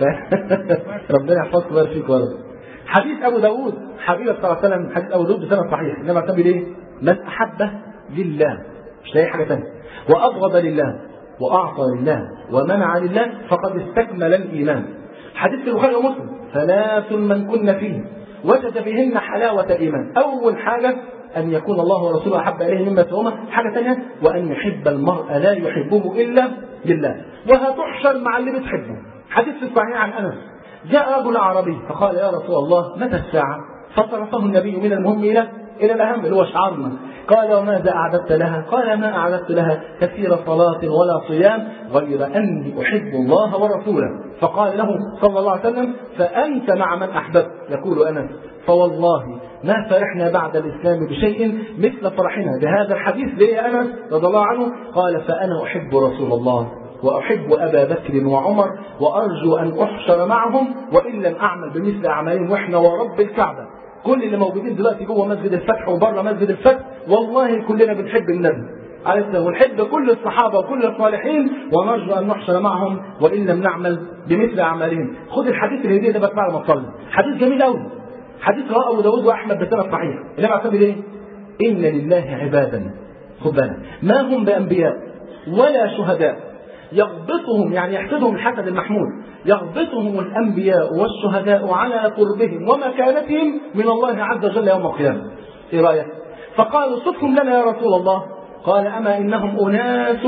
ربنا يحفظكم ويبارك فيكم يا رب حديث ابو داوود حبيبه صلى الله عليه وسلم حديث ابو داوود بسند صحيح انما اعتبر ايه من احبه لله مش لاقي حاجه ثانيه وابغض لله واعطى لله ومنع لله فقد استكمل الايمان حديث في البخاري ومسلم ثلاث من كن فيه وجد بهن حلاوه الايمان اول حاجه ان يكون الله ورسوله احب اليه مما سواهما حاجه ثانيه وان يحب المرء لا يحبه الا لله وهتحشر مع اللي بتحبه حديث في الصحيح عن انس جاء رجل اعرابي فقال يا رسول الله متى الساعه فصرفه النبي من المهم الى الى الاهم اللي هو شعارنا قال وماذا اعددت لها؟ قال ما اعددت لها كثير صلاه ولا صيام غير اني احب الله ورسوله فقال له صلى الله عليه وسلم فانت مع من احببت يقول انس فوالله ما فرحنا بعد الاسلام بشيء مثل فرحنا بهذا الحديث ليه يا انس رضي الله عنه قال فانا احب رسول الله واحب ابا بكر وعمر وارجو ان احشر معهم وان لم اعمل بمثل اعمالهم واحنا ورب الكعبه كل اللي موجودين دلوقتي جوه مسجد الفتح وبره مسجد الفتح والله كلنا بنحب النبي عليه السلام ونحب كل الصحابه وكل الصالحين ونرجو ان نحشر معهم وان لم نعمل بمثل اعمالهم خد الحديث الهديه ده بس بعد ما تصلي حديث جميل قوي حديث رواه ابو داود واحمد بسند صحيح النبي عليه ايه؟ ان لله عبادا خد بالك ما هم بانبياء ولا شهداء يغبطهم يعني يحسدهم الحسد المحمود يغبطهم الانبياء والشهداء على قربهم ومكانتهم من الله عز وجل يوم القيامه. ايه رايك؟ فقالوا صفهم لنا يا رسول الله قال اما انهم اناس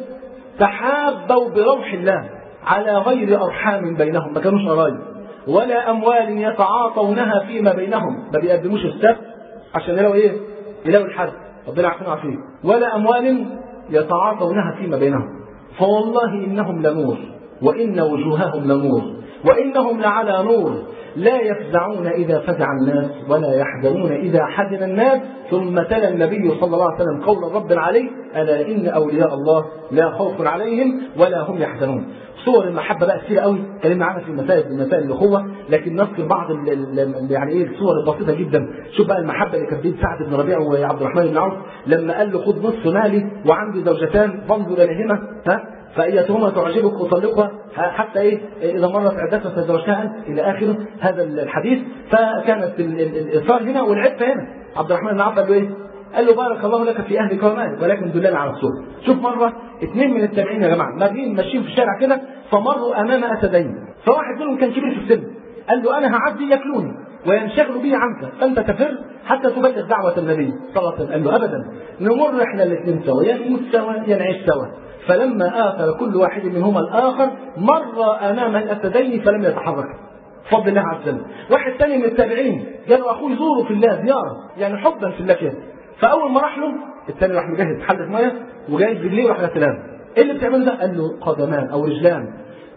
تحابوا بروح الله على غير ارحام بينهم ما كانوش قرايب ولا اموال يتعاطونها فيما بينهم ما بيقدموش السبت عشان يلاقوا ايه؟ يلاقوا الحد ربنا يعافينا ويعافيك ولا اموال يتعاطونها فيما بينهم فوالله انهم لنور وان وجوههم لنور وانهم لعلى نور لا يفزعون اذا فزع الناس ولا يحزنون اذا حزن الناس ثم تلا النبي صلى الله عليه وسلم قول الرب عليه الا ان اولياء الله لا خوف عليهم ولا هم يحزنون صور المحبه بقى كتير قوي اتكلمنا عنها في مسائل مسائل الاخوه لكن نذكر بعض ال ال يعني ايه الصور البسيطه جدا شوف بقى المحبه اللي كانت بين سعد بن ربيعه وعبد الرحمن بن عوف لما قال له خذ نصف مالي وعندي زوجتان فانظر اليهما ها فايتهما تعجبك اطلقها حتى ايه اذا مرت عدتها فزوجتها انت الى اخره هذا الحديث فكانت الاثار هنا والعفه هنا عبد الرحمن بن عوف قال له ايه؟ قال له بارك الله لك في اهلك ومالك ولكن دلنا على الصوت شوف مره اثنين من التابعين يا جماعه ماشيين ماشيين في الشارع كده فمروا امام اسدين فواحد منهم كان كبير في السن قال له انا هعدي ياكلوني وينشغلوا بي عنك فانت تفر حتى تبلغ دعوه النبي صلى الله عليه وسلم قال له ابدا نمر احنا الاثنين سوا يا نموت سوا يا نعيش سوا فلما آثر كل واحد منهما الآخر مر أمام الأسدين فلم يتحرك بفضل الله عز وجل واحد ثاني من التابعين قال له أخوي زوره في الله زيارة يعني حبا في الله كده فأول ما راح له الثاني راح مجهز حله ميه وجايب رجليه وراح غسلها ايه اللي بتعمله ده؟ قال له قدمان او رجلان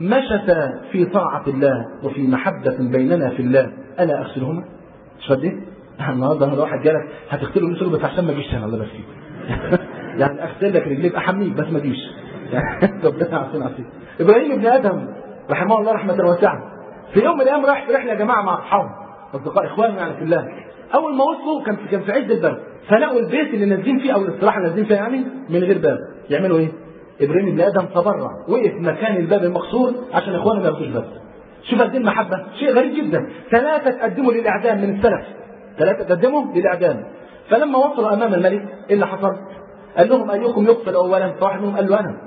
مشتا في طاعة الله وفي محبة بيننا في الله ألا أغسلهما؟ مش فاهم ايه؟ النهارده لو واحد جالك هتغسله من بس عشان ما اجيش انا الله يبارك يعني اغسل لك رجليك احميك بس ما تجيش يعني ربنا عارفين عارفين ابراهيم ابن ادم رحمه الله رحمه واسعه في يوم من الايام راح في رحله يا جماعه مع اصحابه اصدقاء اخوانه يعني في الله اول ما وصلوا كان في كان في عز البرد فلقوا البيت اللي نازلين فيه او الاستراحه اللي نازلين فيها يعني من غير باب يعملوا ايه؟ ابراهيم ابن ادم تبرع وقف مكان الباب المكسور عشان اخوانه ما ياخدوش باب شوف قد ايه المحبه شيء غريب جدا ثلاثه تقدموا للاعدام من السلف ثلاثه تقدموا للاعدام فلما وصلوا امام الملك ايه اللي حصل؟ قال لهم ايكم يقتل اولا فواحد منهم قال له انا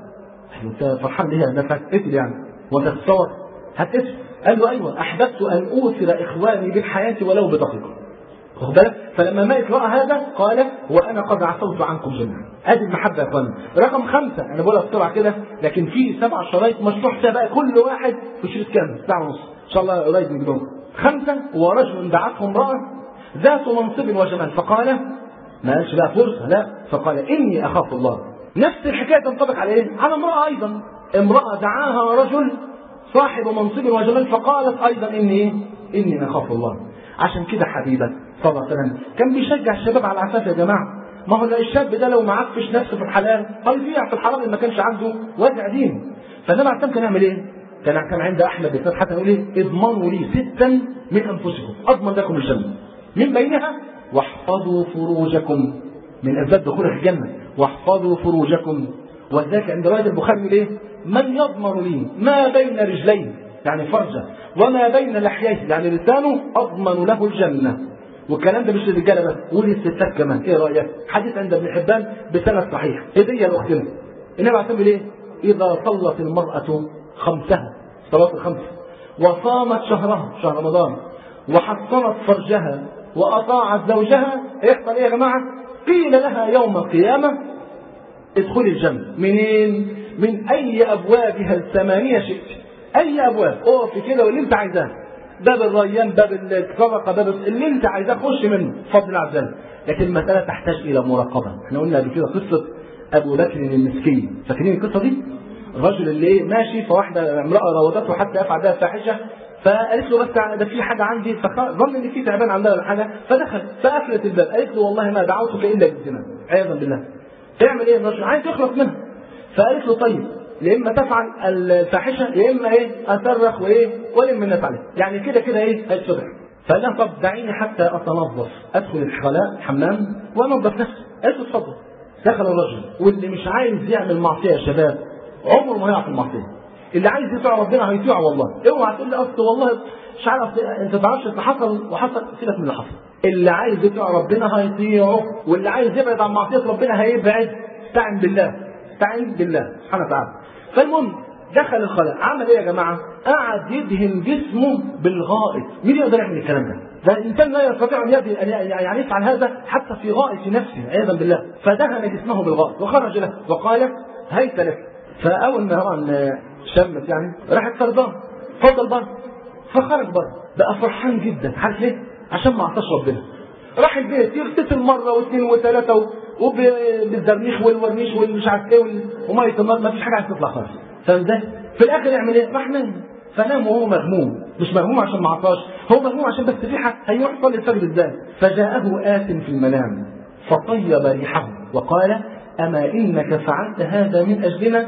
انت فرحان ليه انك هتقتل يعني وانت تتصور هتقتل قال له ايوه احببت ان اوثر اخواني بالحياه ولو بدقيقه واخد بالك فلما مالك راى هذا قال وانا قد عفوت عنكم جميعا ادي المحبه يا اخوانا رقم خمسه انا بقولها بسرعه كده لكن في سبع شرايط مشروع فيها بقى كل واحد في شريط كامل ساعه ونص ان شاء الله قريب نجيبهم خمسه ورجل دعته امراه ذات منصب وجمال فقال ما قالش بقى فرصه لا فقال اني اخاف الله نفس الحكايه تنطبق على ايه؟ على امراه ايضا امراه دعاها رجل صاحب منصب وجمال فقالت ايضا اني ايه؟ اني اخاف الله عشان كده حبيبك صلى الله عليه وسلم كان بيشجع الشباب على العفاف يا جماعه ما هو الشاب ده لو ما عفش نفسه في الحلال هيضيع في الحرام اللي ما كانش عنده وزع دين فالنبي عليه الصلاه كان يعمل ايه؟ كان كان عند احمد بن حتى يقول ايه؟ اضمنوا لي ستا من انفسكم اضمن لكم الجنه من بينها واحفظوا فروجكم من اسباب دخول الجنه واحفظوا فروجكم وذاك عند روايه البخاري يقول ايه؟ من يضمن لي ما بين رجليه يعني فرجه وما بين لحييه يعني لسانه اضمن له الجنه والكلام ده مش للرجاله بس وللستات كمان ايه رايك؟ حديث عند ابن حبان بسند صحيح هديه لاختنا النبي عليه الصلاه ايه؟ اذا صلت المراه خمسها صلاه الخمس وصامت شهرها شهر رمضان وحصنت فرجها واطاعت زوجها يحصل ايه يا جماعه؟ قيل لها يوم القيامه ادخلي الجنه منين؟ من اي ابوابها الثمانيه شئت اي ابواب اقفي كده واللي انت عايزاه باب الريان باب الصدقه باب اللي انت عايزاه خش منه بفضل الله عز وجل لكن المساله تحتاج الى مراقبه احنا قلنا قبل كده قصه ابو بكر المسكين فاكرين القصه دي الرجل اللي ايه ماشي فواحده امراه راودته حتى يفعل بها فاحشه فقالت له بس ده في حاجه عندي فظن ان في تعبان عندها ولا حاجه فدخل فقفلت الباب قالت له والله ما دعوتك الا بالزنا عياذا بالله تعمل ايه الرجل عايز يخلص منها فقالت له طيب يا اما تفعل الفاحشه يا اما ايه اصرخ وايه ولم الناس عليه يعني كده كده ايه هيتصبح فقال لها طب دعيني حتى اتنظف ادخل الخلاء الحمام وانظف نفسي قالت له اتفضل دخل الرجل واللي مش عايز يعمل معصيه يا شباب عمره ما هيقع في المعصيه اللي عايز يطيع ربنا هيطيعه والله اوعى تقول لي اصل والله مش عارف انت ما تعرفش اللي حصل وحصل سيبك من اللي حصل اللي عايز يطيع ربنا هيطيعه واللي عايز يبعد عن معصيه ربنا هيبعد استعن بالله استعن بالله سبحانه وتعالى فالمهم دخل الخلاء عمل ايه يا جماعه؟ قعد يدهن جسمه بالغائط، مين يقدر يعمل الكلام ده؟ ده الانسان لا يستطيع ان يعني يفعل هذا حتى في غائط نفسه عياذا بالله، فدهن جسمه بالغائط وخرج له وقال هيت لك، فاول ما طبعا شمت يعني راحت طردان فضل بره فخرج بره بقى فرحان جدا عارف ليه؟ عشان ما عصاش ربنا راح البيت يغتسل مره واثنين وثلاثه وبالزرنيخ والورنيش والمش عارف ايه وميه النار ما فيش حاجه عايز تطلع خالص فاهم ازاي؟ في الاخر يعمل ايه؟ راح نام فنام وهو مغموم مش مغموم عشان ما عطاش هو مغموم عشان بس ريحه هيروح يصلي الفجر ازاي؟ فجاءه آت في المنام فطيب ريحه وقال أما إنك فعلت هذا من أجلنا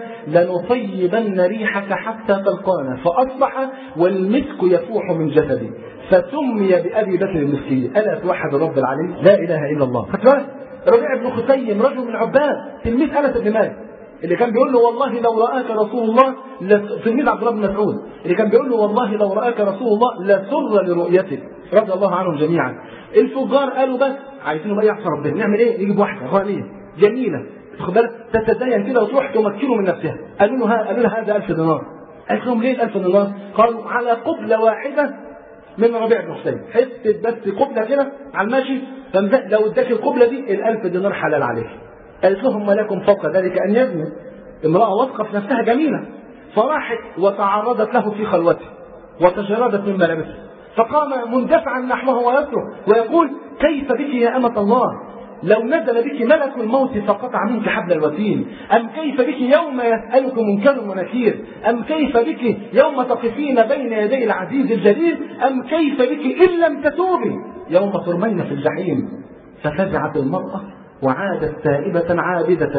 لنطيبن ريحك حتى تلقانا فأصبح والمسك يفوح من جسده فسمي بأبي بكر المسكين ألا توحد الرب العلي لا إله إلا الله ربيع بن خثيم رجل من العباد تلميذ أنس بن مالك اللي كان بيقول له والله لو رآك رسول الله تلميذ عبد الله بن مسعود اللي كان بيقول له والله لو رآك رسول الله لسر لرؤيتك رضي الله عنهم جميعا الفجار قالوا بس عايزينه بقى يعصى ربنا نعمل ايه؟ يجيب واحده غاليه جميله واخد بالك تتدين كده وتروح تمكنه من نفسها قالوا له قالوا له هذا 1000 دينار قالت لهم ليه 1000 دينار؟ قالوا على قبله واحده من ربيع بن حسين حته بس قبله كده على الماشي لو اداك القبله دي ال 1000 دينار حلال عليك قالت لهم ما لكم فوق ذلك ان يزني امراه واثقه في نفسها جميله فراحت وتعرضت له في خلوته وتجردت من ملابسه فقام مندفعا نحوه ويصرخ ويقول كيف بك يا أمة الله لو نزل بك ملك الموت فقطع منك حبل الوتين أم كيف بك يوم يسألك منكر ونكير أم كيف بك يوم تقفين بين يدي العزيز الجليل أم كيف بك إن لم تتوبي يوم ترمين في الجحيم ففزعت المرأة وعادت تائبة عابدة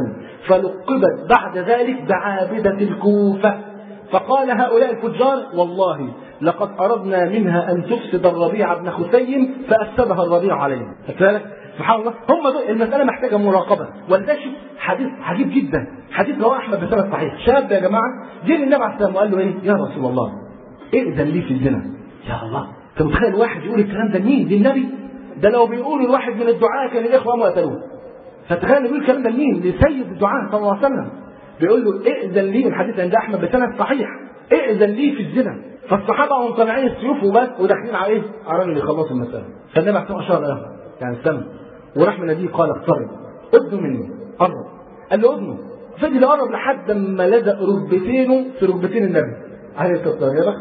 فلقبت بعد ذلك بعابدة الكوفة فقال هؤلاء الفجار والله لقد أردنا منها أن تفسد الربيع بن خثيم فأفسدها الربيع علينا فكذلك سبحان الله هم دول المسألة محتاجة مراقبة ولذلك شوف حديث عجيب جدا حديث رواه أحمد بسند صحيح شاب يا جماعة جه للنبي عليه السلام وقال له إيه يا رسول الله ائذن لي في الزنا يا الله أنت متخيل واحد يقول الكلام ده لمين؟ للنبي ده لو بيقول الواحد من الدعاة كان الإخوة قاموا قتلوه فتخيل بيقول الكلام ده لمين؟ لسيد الدعاة صلى الله عليه وسلم بيقول له ائذن لي الحديث عند أحمد بسند صحيح ائذن لي في الزنا فالصحابة هم طالعين السيوف وبس وداخلين على ايه؟ على راجل يخلصوا المسألة فالنبي عليه أشار له يعني استنى وراح من النبي قال اقترب ادنوا مني قرب قال له ادنوا فضل قرب لحد ما لزق ركبتينه في ركبتين النبي عليه الصلاه والسلام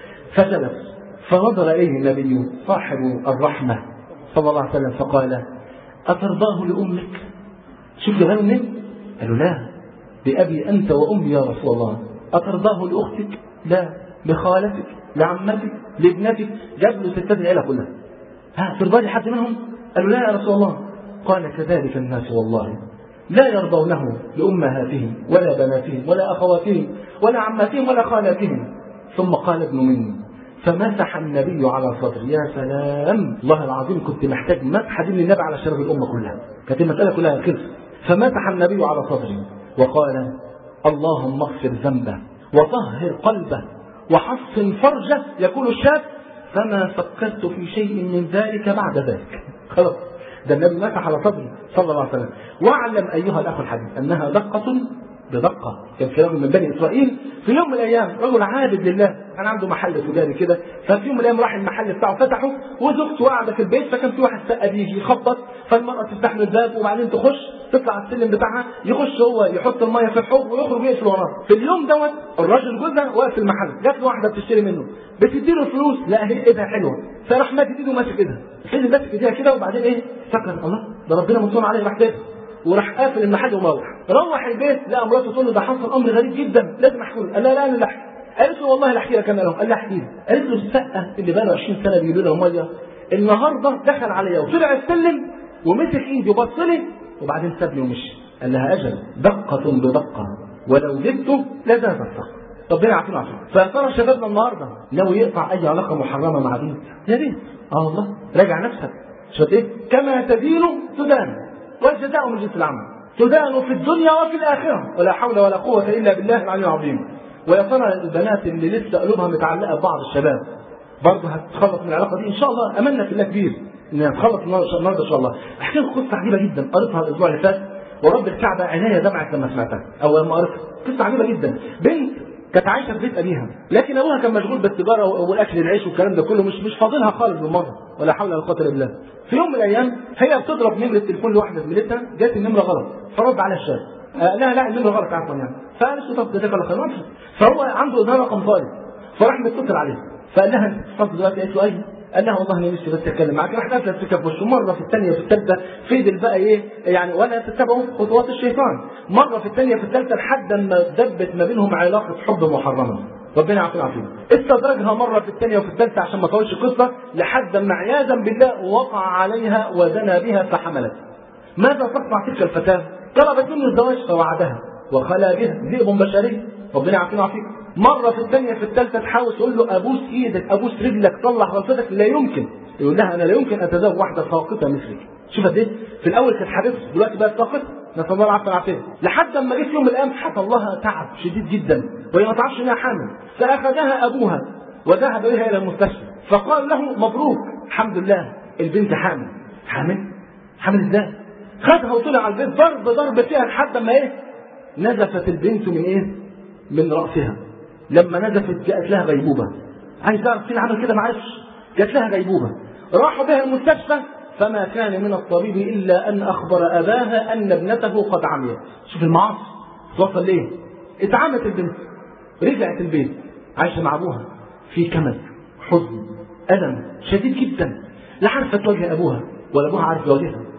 فجلس فنظر اليه النبي صاحب الرحمه صلى الله عليه وسلم فقال اترضاه لامك شوف جماله منين قال له لا بابي انت وامي يا رسول الله اترضاه لاختك لا لخالتك لعمتك لابنتك جاب له ستات العيله كلها ها ترضى لي حد منهم قال له لا يا رسول الله قال كذلك الناس والله لا يرضونه لأمهاتهم ولا بناتهم ولا أخواتهم ولا عماتهم ولا خالاتهم ثم قال ابن مني فمسح النبي على صدري يا سلام الله العظيم كنت محتاج مسحة دي من النبي على شرف الأمة كلها كانت المسألة كلها كده فمسح النبي على صدري وقال اللهم اغفر ذنبه وطهر قلبه وحصن فرجه يقول الشاب فما فكرت في شيء من ذلك بعد ذلك خلاص ده النبي مسح على صدري صلى الله عليه وسلم واعلم ايها الاخ الحبيب انها دقه بدقه كان في رجل من بني اسرائيل في يوم من الايام رجل عابد لله كان عنده محل تجاري كده ففي يوم من الايام راح المحل بتاعه فتحه وزوجته قاعده في البيت فكان في واحد سقه بيجي يخبط فالمراه تفتح له الباب وبعدين تخش تطلع على السلم بتاعها يخش هو يحط الميه في الحوض ويخرج يقفل وراه في اليوم دوت الراجل جوزها واقف في المحل جات له واحده بتشتري منه بتديله الفلوس لا هي ايدها حلوه فراح ماسك ايده وماسك ايدها فضل ماسك ايديها كده وبعدين ايه فكر الله ده ربنا منصور عليه راح تاكل وراح قافل المحل ومروح روح البيت لقى مراته تقول له ده حصل امر غريب جدا لازم احكي له قال لا لا انا لا احكي قالت له والله لا احكي لك انا لهم قال لها احكي لي قالت له السقه اللي بقى له 20 سنه بيقولوا لها ميه النهارده دخل عليا وطلع السلم ومسك ايدي وبص لي وبعدين سابني ومشي قال لها اجل دقه بدقه ولو زدته لزاد الصخر ربنا يعافينا عافيه فيا ترى شبابنا النهارده لو يقطع اي علاقه محرمه مع بنت يا ريت اه والله راجع نفسك شوف ايه كما تدين تدان والجزاء من جنس العمل تدان في الدنيا وفي الاخره ولا حول ولا قوه الا بالله العلي العظيم ويا ترى البنات اللي لسه قلوبها متعلقه ببعض الشباب برضه هتتخلص من العلاقه دي ان شاء الله املنا في الله كبير ان هتخلص النهارده ان شاء الله احكي لكم قصه عجيبه جدا قريتها الاسبوع اللي فات ورب الكعبه عينيا دمعت لما سمعتها او لما قريتها قصه عجيبه جدا بنت كانت عايشه في بيت ابيها لكن ابوها كان مشغول بالتجاره والاكل العيش والكلام ده كله مش مش فاضلها خالص بالمره ولا حول ولا قوه الا بالله في يوم من الايام هي بتضرب نمره التليفون لواحده زميلتها جت النمره غلط فرد عليها الشاب آه لا لا النمره غلط عفوا يعني فقالت له طب جزاك الله خير فهو عنده ده رقم طالب فراح متصل عليه فقال لها انت بتتصل دلوقتي قالت له ايوه قال لها والله انا نفسي بس اتكلم معاك راح قافله السكه في وشه مره في الثانيه في الثالثه فضل بقى ايه يعني ولا تتبعوا خطوات الشيطان مره في الثانيه في الثالثه لحد ما دبت ما بينهم علاقه حب محرمه ربنا يعافينا عافيه استدرجها مره في الثانيه وفي الثالثه عشان ما اطولش القصه لحد ما عياذا بالله وقع عليها وزنى بها فحملت ماذا تصنع تلك الفتاه؟ طلبت منه الزواج فوعدها وخلا بها ذئب بشري ربنا يعافينا ويعافيك مرة في الثانية في الثالثة تحاول تقول له أبوس إيدك أبوس رجلك طلع غلطتك لا يمكن يقول لها أنا لا يمكن أتزوج واحدة ساقطة مثلك شوف قد إيه في الأول كانت حبيبته دلوقتي بقت ساقطة نسأل الله العافية والعافية لحد ما جه في يوم من الأيام حصل لها تعب شديد جدا وهي ما تعرفش إنها حامل فأخذها أبوها وذهب بها إلى المستشفى فقال له مبروك الحمد لله البنت حامل حامل حامل إزاي؟ خدها وطلع على البيت ضرب ضرب فيها لحد ما إيه نزفت البنت من إيه؟ من رأسها لما نزفت جاءت لها غيبوبة عايز تعرف فين عمل كده معرفش جات لها غيبوبة راحوا بها المستشفى فما كان من الطبيب إلا أن أخبر أباها أن ابنته قد عميت شوف المعاصي توصل ليه اتعمت البنت رجعت البيت عايشة مع أبوها في كمد حزن ألم شديد جدا لا عارفة تواجه أبوها ولا أبوها عارف يواجهها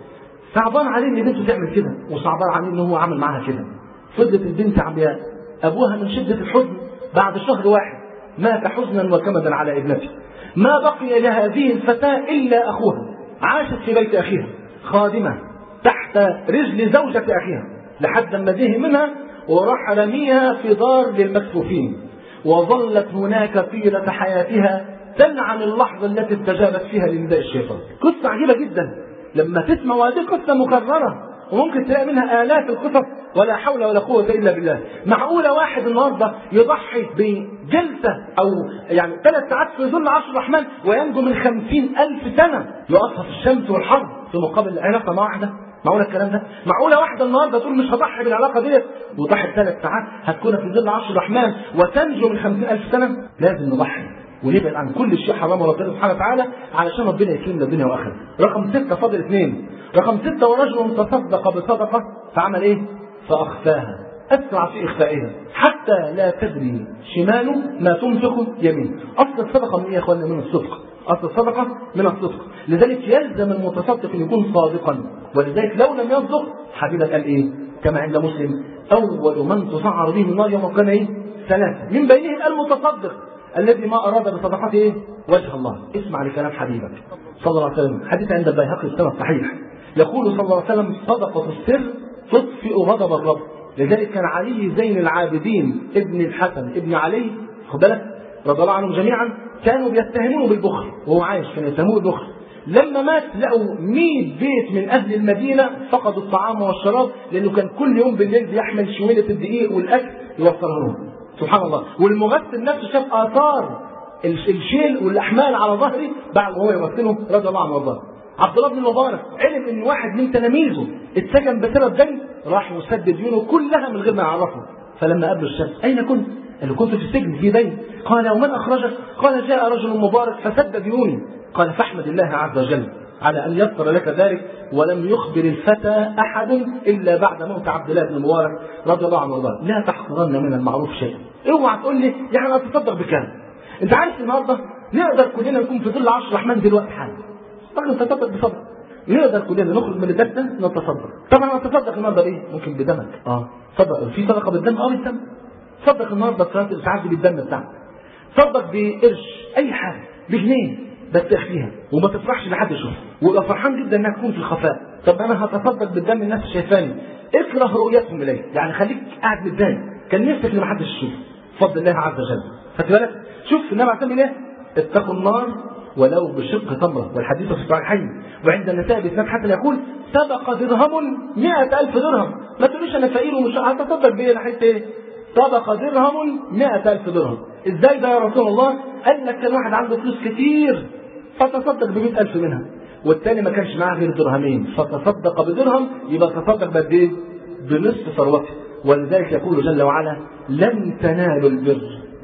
صعبان عليه ان بنته تعمل كده وصعبان عليه ان هو عمل معاها كده فضلت البنت عمياء ابوها من شده الحزن بعد شهر واحد مات حزنا وكمدا على ابنته ما بقي لهذه الفتاه الا اخوها عاشت في بيت اخيها خادمه تحت رجل زوجه اخيها لحد ما زهق منها وراح رميها في دار للمكفوفين وظلت هناك طيله حياتها تلعن اللحظه التي استجابت فيها لنداء الشيطان قصه عجيبه جدا لما تسمع وهذه قصه مكرره وممكن تلاقي منها آلاف القصص ولا حول ولا قوة إلا بالله معقولة واحد النهاردة يضحي بجلسة أو يعني ثلاث ساعات في ظل عرش الرحمن وينجو من خمسين ألف سنة يقفها في الشمس والحر في مقابل علاقة مع واحدة معقولة الكلام ده؟ معقولة واحدة النهاردة تقول مش هضحي بالعلاقة ديت وضحي ثلاث ساعات هتكون في ظل عرش الرحمن وتنجو من خمسين ألف سنة لازم نضحي ونبعد عن كل شيء حرام ربنا سبحانه وتعالى علشان ربنا يكرمنا الدنيا واخره. رقم ستة فاضل اثنين. رقم ستة ورجل تصدق بصدقة فعمل ايه؟ فأخفاها. أسرع في إخفائها حتى لا تدري شماله ما تنفق يمينه. أصل الصدقة من إيه يا إخواننا؟ من الصدق. أصل الصدقة من الصدق. لذلك يلزم المتصدق أن يكون صادقا. ولذلك لو لم يصدق حبيبك قال إيه؟ كما عند مسلم أول من تسعر به النار يوم القيامة إيه؟ ثلاثة. من بينهم المتصدق الذي ما أراد بصدقته إيه؟ وجه الله اسمع لكلام حبيبك صلى الله عليه وسلم حديث عند البيهقي السنة الصحيح يقول صلى الله عليه وسلم صدقة السر تطفئ غضب الرب لذلك كان علي زين العابدين ابن الحسن ابن علي خد بالك رضي الله عنهم جميعا كانوا بيتهموه بالبخل وهو عايش كانوا يتهموه بالبخل لما مات لقوا 100 بيت من اهل المدينه فقدوا الطعام والشراب لانه كان كل يوم بالليل بيحمل شويله الدقيق والاكل يوصلها لهم سبحان الله والممثل نفسه شاف اثار الشيل والاحمال على ظهره بعد وهو يمثله رضي الله عنه وارضاه عبد الله بن المبارك علم ان واحد من تلاميذه اتسجن بسبب دين راح يسدد ديونه كلها من غير ما يعرفه فلما قابله الشمس اين كنت؟ قال له كنت في السجن في دين قال ومن اخرجك؟ قال جاء رجل مبارك فسد ديوني قال فاحمد الله عز وجل على ان يسر لك ذلك ولم يخبر الفتى احد الا بعد موت عبد الله بن المبارك رضي الله عنه وارضاه لا تحقرن من المعروف شيئا اوعى تقول لي يعني اتصدق بكام انت عارف النهارده نقدر كلنا نكون في ظل عرش الرحمن دلوقتي حالا طبعا نتصدق بصدق نقدر كلنا نخرج من الدرس ده نتصدق طبعا نتصدق النهارده بايه ممكن بدمك اه صدق في صدقه بالدم اه بالدم صدق النهارده صلاه الاسعاف بالدم بتاعك صدق بقرش اي حاجه بجنيه بس اخفيها وما تفرحش لحد يشوفها ويبقى فرحان جدا انها تكون في الخفاء طب انا هتصدق بالدم الناس شايفاني اكره رؤيتهم الي يعني خليك قاعد متضايق كان نفسك ان ما حدش يشوف بفضل الله عز وجل خدت بالك شوف النبي عليه ايه اتقوا النار ولو بشق تمرة والحديث في الصحيحين وعند النساء بإسناد حسن يقول سبق درهم مئة ألف درهم ما تقوليش أنا فقير ومش هتصدق بيه ناحية إيه؟ سبق درهم مئة ألف درهم إزاي ده يا رسول الله؟ قال لك كان واحد عنده فلوس كتير فتصدق بمئة ألف منها والتاني ما كانش معاه غير درهمين فتصدق بدرهم يبقى تصدق بقد إيه؟ بنصف ثروته ولذلك يقول جل وعلا لن تنالوا البر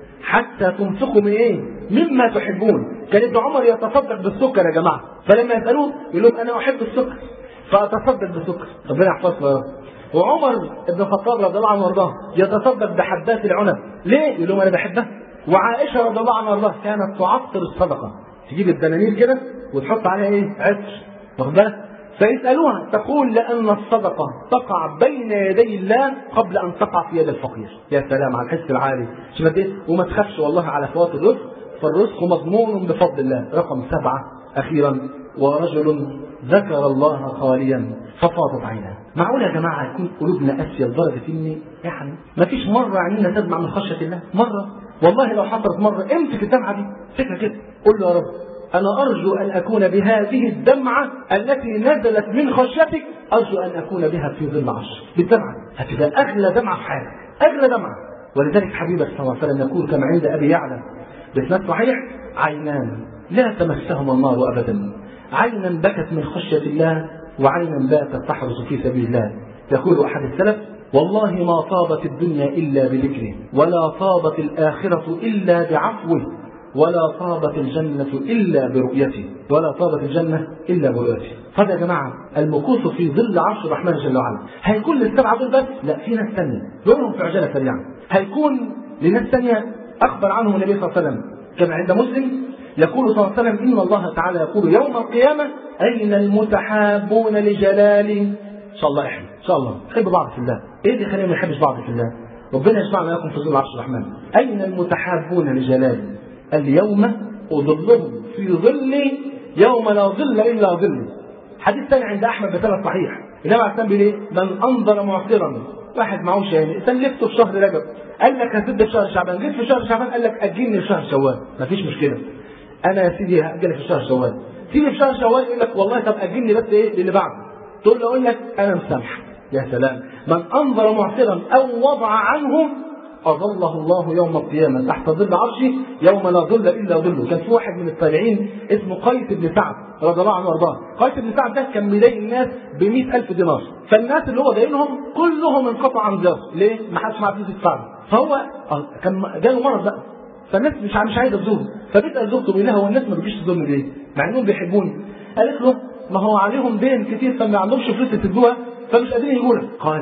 حتى تنفقوا من ايه؟ مما تحبون كان ابن عمر يتصدق بالسكر يا جماعه فلما يسالوه يقول لهم انا احب السكر فاتصدق بالسكر ربنا يحفظنا يا رب وعمر بن الخطاب رضي الله عنه وارضاه يتصدق بحبات العنب ليه؟ يقول لهم انا بحبها وعائشه رضي الله عنها وارضاها كانت تعطر الصدقه تجيب الدنانير كده وتحط عليها ايه؟ عطر واخد بالك؟ فيسألوها تقول لأن الصدقة تقع بين يدي الله قبل أن تقع في يد الفقير يا سلام على الحس العالي شوف قد وما تخافش والله على فوات الرزق فالرزق مضمون بفضل الله رقم سبعة أخيرا ورجل ذكر الله خاليا ففاضت عيناه معقول يا جماعة يكون قلوبنا قاسية لدرجة إن يعني ما فيش مرة عينينا تدمع من خشية الله مرة والله لو حصلت مرة امسك الدمعة دي فكرة كده قول له يا رب أنا أرجو أن أكون بهذه الدمعة التي نزلت من خشيتك أرجو أن أكون بها في ظل عرش بالدمعة هتبقى أغلى دمعة في حياتك أغلى دمعة ولذلك حبيبك صلى الله عليه وسلم يقول كما عند أبي يعلى بإسناد صحيح عينان لا تمسهما النار أبدا عينا بكت من خشية الله وعينا باتت تحرس في سبيل الله يقول أحد السلف والله ما طابت الدنيا إلا بذكره ولا طابت الآخرة إلا بعفوه ولا طابت الجنة إلا برؤيته ولا طابت الجنة إلا برؤيته هذا يا جماعة المكوث في ظل عرش الرحمن جل وعلا هيكون للسبعة دول بس لا في ناس ثانية دورهم في عجالة سريعة هيكون لناس ثانية أخبر عنهم النبي صلى الله عليه وسلم كما عند مسلم يقول صلى الله عليه وسلم إن الله تعالى يقول يوم القيامة أين المتحابون لجلالي إن شاء الله إحنا إن شاء الله نحب بعض في الله إيه اللي يخلينا ما نحبش بعض في الله ربنا يجمعنا لكم في ظل عرش الرحمن أين المتحابون لجلالي اليوم أظلهم في ظلي يوم لا ظل إلا ظلي حديث ثاني عند أحمد بسند صحيح النبي عليه الصلاة والسلام من أنظر معصرا واحد معهوش يعني سلفته في شهر رجب قال لك هسد في شهر شعبان جيت في شهر شعبان قال لك اجلني في شهر شوال مفيش مشكله انا يا سيدي هاجلك في شهر شوال تيجي في شهر شوال يقول لك والله طب اجلني بس ايه للي بعده تقول له اقول لك انا مسامحك يا سلام من انظر معصرا او وضع عنه أظله الله يوم القيامة تحت ظل عرشه يوم لا ظل إلا ظله كان في واحد من التابعين اسمه قيس بن سعد رضي الله عنه وارضاه قيس بن سعد ده كان مدين الناس ب ألف دينار فالناس اللي هو داينهم كلهم انقطع عن زيارته ليه؟ ما حدش معاه فلوس يدفع فهو كان جاله مرض بقى فالناس مش مش عايزه تزوره فبيسال زوجته بيقول لها هو الناس ما بتجيش تزورني ليه؟ مع انهم بيحبوني قالت له ما هو عليهم دين كتير فما عندهمش فلوس يسدوها فمش قادرين يجوا قال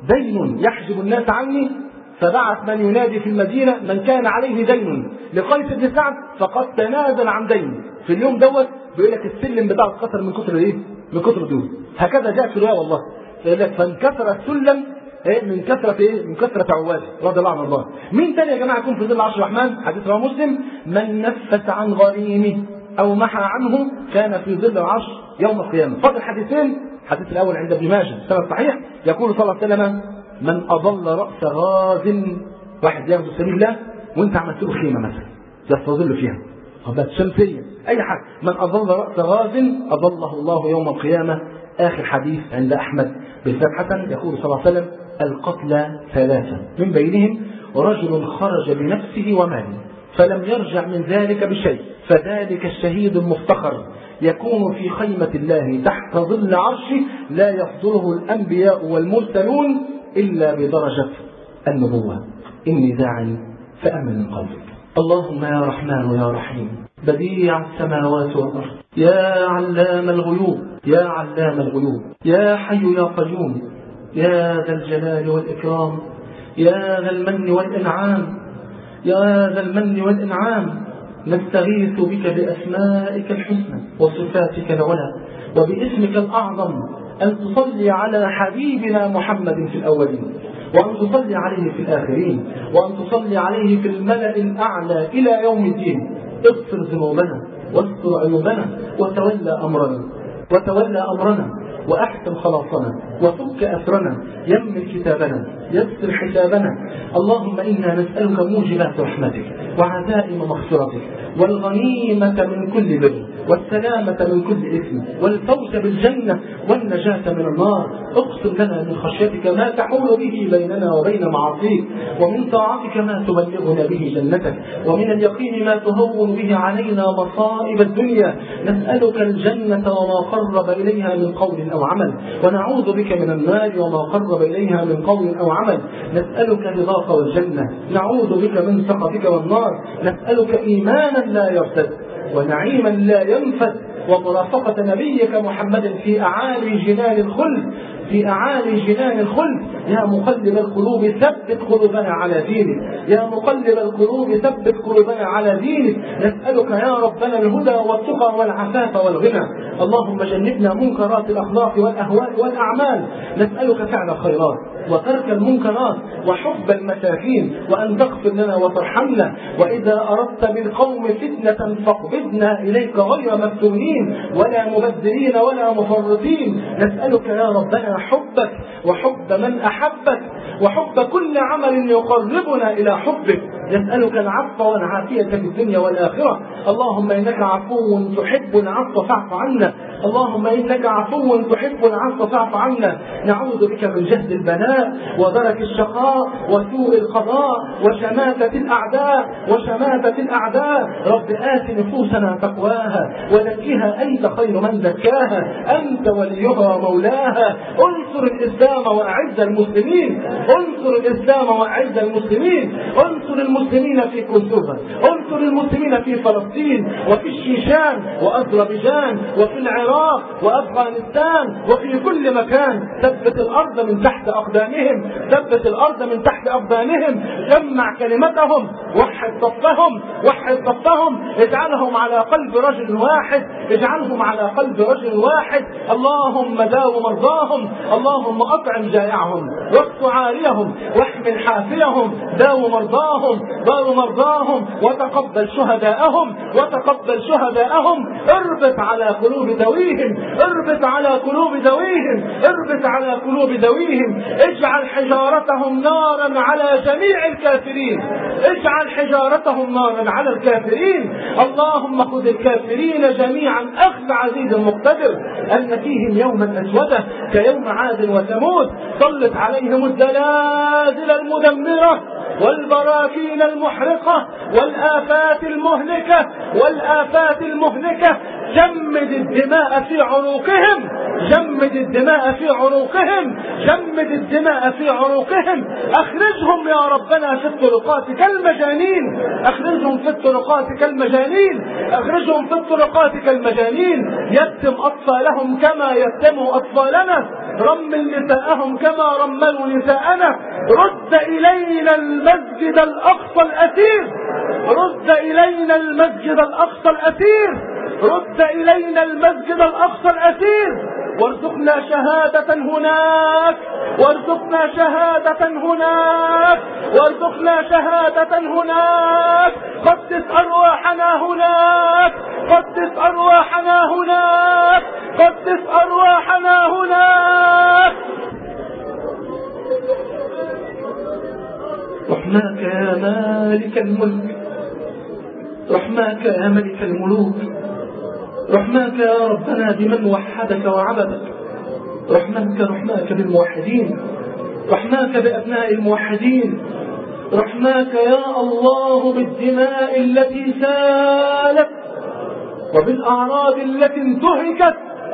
دين يحجب الناس عني فبعث من ينادي في المدينة من كان عليه دين لقيس بن سعد فقد تنازل عن دينه في اليوم دوت بيقول لك السلم بتاعه اتكسر من كتر ايه؟ من كتر الديون هكذا جاء في الروايه والله يقول لك فانكسر السلم ايه من كثرة ايه؟ من كثرة عواده رضي الله عنه وارضاه. مين تاني يا جماعة يكون في ظل عرش الرحمن؟ حديث رواه مسلم من نفس عن غريمه أو محى عنه كان في ظل العرش يوم القيامة. فاضل حديثين، الحديث الأول عند ابن ماجه سند صحيح يقول صلى الله عليه وسلم من أضل رأس غاز واحد ياخذ سبيل الله وأنت عملت له خيمة مثلا يستظل فيها. قبلت شمسية أي حاجة من أضل رأس غاز أضله الله يوم القيامة آخر حديث عند أحمد بالسند حسن يقول صلى الله عليه وسلم القتلى ثلاثة من بينهم رجل خرج بنفسه وماله فلم يرجع من ذلك بشيء فذلك الشهيد المفتخر يكون في خيمة الله تحت ظل عرشه لا يفضله الأنبياء والمرسلون إلا بدرجة النبوة إني داعي فأمن من قلبك اللهم يا رحمن يا رحيم بديع السماوات والأرض يا علام الغيوب يا علام الغيوب يا حي يا قيوم يا ذا الجلال والإكرام يا ذا المن والإنعام يا ذا المن والإنعام نستغيث بك بأسمائك الحسنى وصفاتك العلى وباسمك الأعظم أن تصلي على حبيبنا محمد في الأولين وأن تصلي عليه في الآخرين وأن تصلي عليه في الملأ الأعلى إلى يوم الدين اغفر ذنوبنا واستر عيوبنا وتولى أمرنا وتولى أمرنا وأحسن خلاصنا وفك أسرنا يمن كتابنا يسر حسابنا اللهم إنا نسألك موجبات رحمتك وعزائم مغفرتك والغنيمة من كل بر والسلامة من كل إثم والفوز بالجنة والنجاة من النار اقسم لنا من خشيتك ما تحول به بيننا وبين معاصيك ومن طاعتك ما تبلغنا به جنتك ومن اليقين ما تهون به علينا مصائب الدنيا نسألك الجنة وما قرب إليها من قول أو عمل ونعوذ بك من النار وما قرب إليها من قول أو عمل نسألك رضاك والجنة نعوذ بك من سخطك والنار نسألك إيمانا لا يرتد ونعيما لا ينفد ومرافقة نبيك محمد في أعالي جنان الخلد في أعالي جنان الخلد يا مقلب القلوب ثبت قلوبنا على دينك يا مقلب القلوب ثبت قلوبنا على دينك نسألك يا ربنا الهدى والتقى والعفاف والغنى اللهم جنبنا منكرات الأخلاق والأهواء والأعمال نسألك فعل الخيرات وترك المنكرات وحب المساكين وأن تغفر لنا وترحمنا وإذا أردت بالقوم فتنة فاقبضنا إليك غير مفتونين ولا مبذرين ولا مفرطين نسألك يا ربنا حبك وحب من أحبك وحب كل عمل يقربنا إلى حبك نسألك العفو والعافية في الدنيا والآخرة اللهم إنك عفو تحب العفو فاعف عنا اللهم إنك عفو تحب العفو فاعف عنا نعوذ بك من جهد البلاء ودرك الشقاء وسوء القضاء وشماتة الأعداء وشماتة الأعداء رب آت نفوسنا تقواها وزكها أنت خير من زكاها أنت وليها مولاها انصر الإسلام وأعز المسلمين انصر الإسلام وأعز المسلمين انصر المسلمين المسلمين في كوسوفا انصر المسلمين في فلسطين وفي الشيشان واذربيجان وفي العراق وافغانستان وفي كل مكان ثبت الارض من تحت اقدامهم ثبت الارض من تحت اقدامهم جمع كلمتهم وحد صفهم وحد صفهم اجعلهم على قلب رجل واحد اجعلهم على قلب رجل واحد اللهم داو مرضاهم اللهم اطعم جائعهم واكف عاريهم واحمل حافلهم داو مرضاهم داو مرضاهم وتقبل شهداءهم وتقبل شهداءهم اربط على قلوب ذويهم اربط على قلوب ذويهم اربط على قلوب ذويهم اجعل حجارتهم نارا على جميع الكافرين اجعل حجارتهم نارا على الكافرين اللهم خذ الكافرين جميعا اخذ عزيز مقتدر ان فيهم يوما اسوده كيوم عاد وثمود صلت عليهم الزلازل المدمره والبراكين المحرقة والآفات المهلكة والآفات المهلكة جمد الدماء في عروقهم جمد الدماء في عروقهم جمد الدماء في عروقهم اخرجهم يا ربنا في الطرقات كالمجانين اخرجهم في الطرقات كالمجانين اخرجهم في الطرقات كالمجانين يتم اطفالهم كما يتموا اطفالنا رمل نساءهم كما رملوا نساءنا رد الينا المسجد الاقصى الاسير رد الينا المسجد الاقصى الاسير رد الينا المسجد الاقصى الاسير وارزقنا شهادة هناك وارزقنا شهادة هناك وارزقنا شهادة هناك قدس أرواحنا هناك قدس أرواحنا هناك قدس أرواحنا هناك رحماك يا مالك الملك رحماك يا ملك الملوك رحماك يا ربنا بمن وحدك وعبدك رحماك رحماك بالموحدين رحماك بأبناء الموحدين رحماك يا الله بالدماء التي سالت وبالأعراض التي انتهكت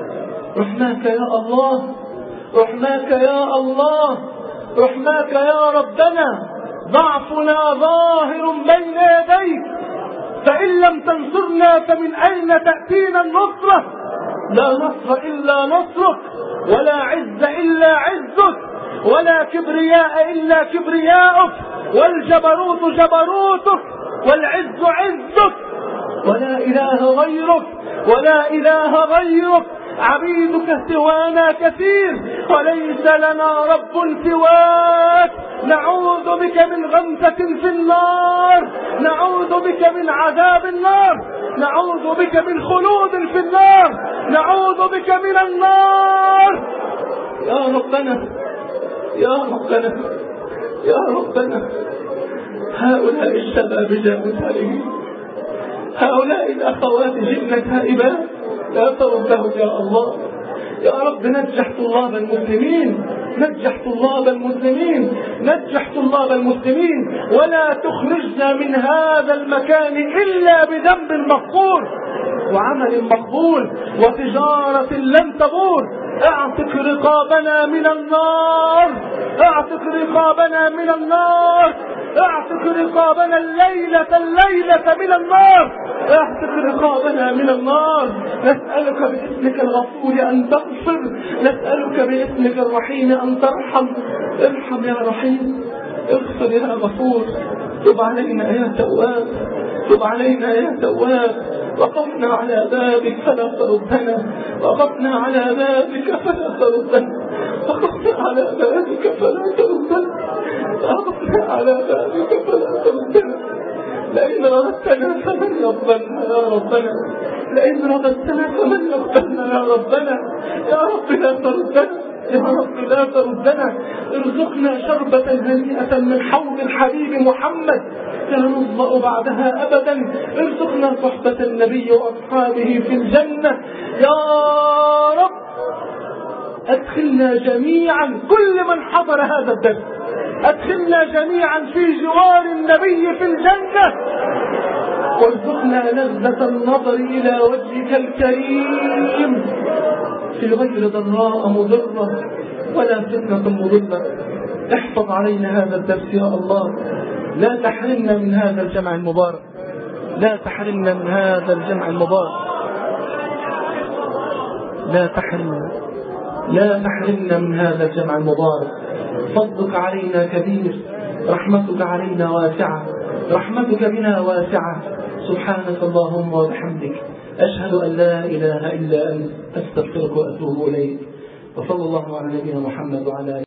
رحماك يا الله رحماك يا الله رحماك يا ربنا ضعفنا ظاهر بين يديك فإن لم تنصرنا فمن أين تأتينا النصرة لا نصر إلا نصرك ولا عز إلا عزك ولا كبرياء إلا كبرياؤك والجبروت جبروتك والعز عزك ولا إله غيرك ولا إله غيرك عبيدك سوانا كثير وليس لنا رب سواك نعوذ بك من غمسة في النار نعوذ بك من عذاب النار نعوذ بك من خلود في النار نعوذ بك من النار يا ربنا يا ربنا يا ربنا هؤلاء الشباب جاءوا تائبين هؤلاء الأخوات جئن تائبات لا تردهم يا الله يا رب نجح طلاب المسلمين نجح طلاب المسلمين نجح طلاب المسلمين ولا تخرجنا من هذا المكان إلا بذنب مغفور وعمل مقبول وتجارة لن تبور اعتق رقابنا من النار اعتق رقابنا من النار اعتق رقابنا الليلة الليلة من النار اعتق رقابنا من النار نسألك باسمك الغفور أن تغفر نسألك باسمك الرحيم أن ترحم ارحم يا رحيم اغفر يا غفور تب علينا يا تواب تب علينا يا تواب وقفنا على بابك فلا تردنا وقفنا على بابك فلا تردنا وقفنا على بابك فلا تردنا وقفنا على بابك فلا تردنا لئن رددتنا فمن يقبلنا يا ربنا لئن رددتنا فمن يقبلنا يا ربنا يا رب لا تردنا يا رب لا تردنا ارزقنا شربة هنيئة من حوض الحبيب محمد لا نظمأ بعدها أبدا ارزقنا صحبة النبي وأصحابه في الجنة يا رب أدخلنا جميعا كل من حضر هذا الدرس أدخلنا جميعا في جوار النبي في الجنة وارزقنا لذة النظر إلى وجهك الكريم في غير ضراء مضرة ولا فتنة مضلة احفظ علينا هذا الدرس يا الله لا تحرمنا من هذا الجمع المبارك لا تحرمنا من هذا الجمع المبارك لا تحرمنا لا تحرمنا من هذا الجمع المبارك فضلك علينا كبير رحمتك علينا واسعة رحمتك بنا واسعة سبحانك اللهم وبحمدك أشهد أن لا إله إلا أنت أستغفرك وأتوب إليك وصلى الله على نبينا محمد وعلى آله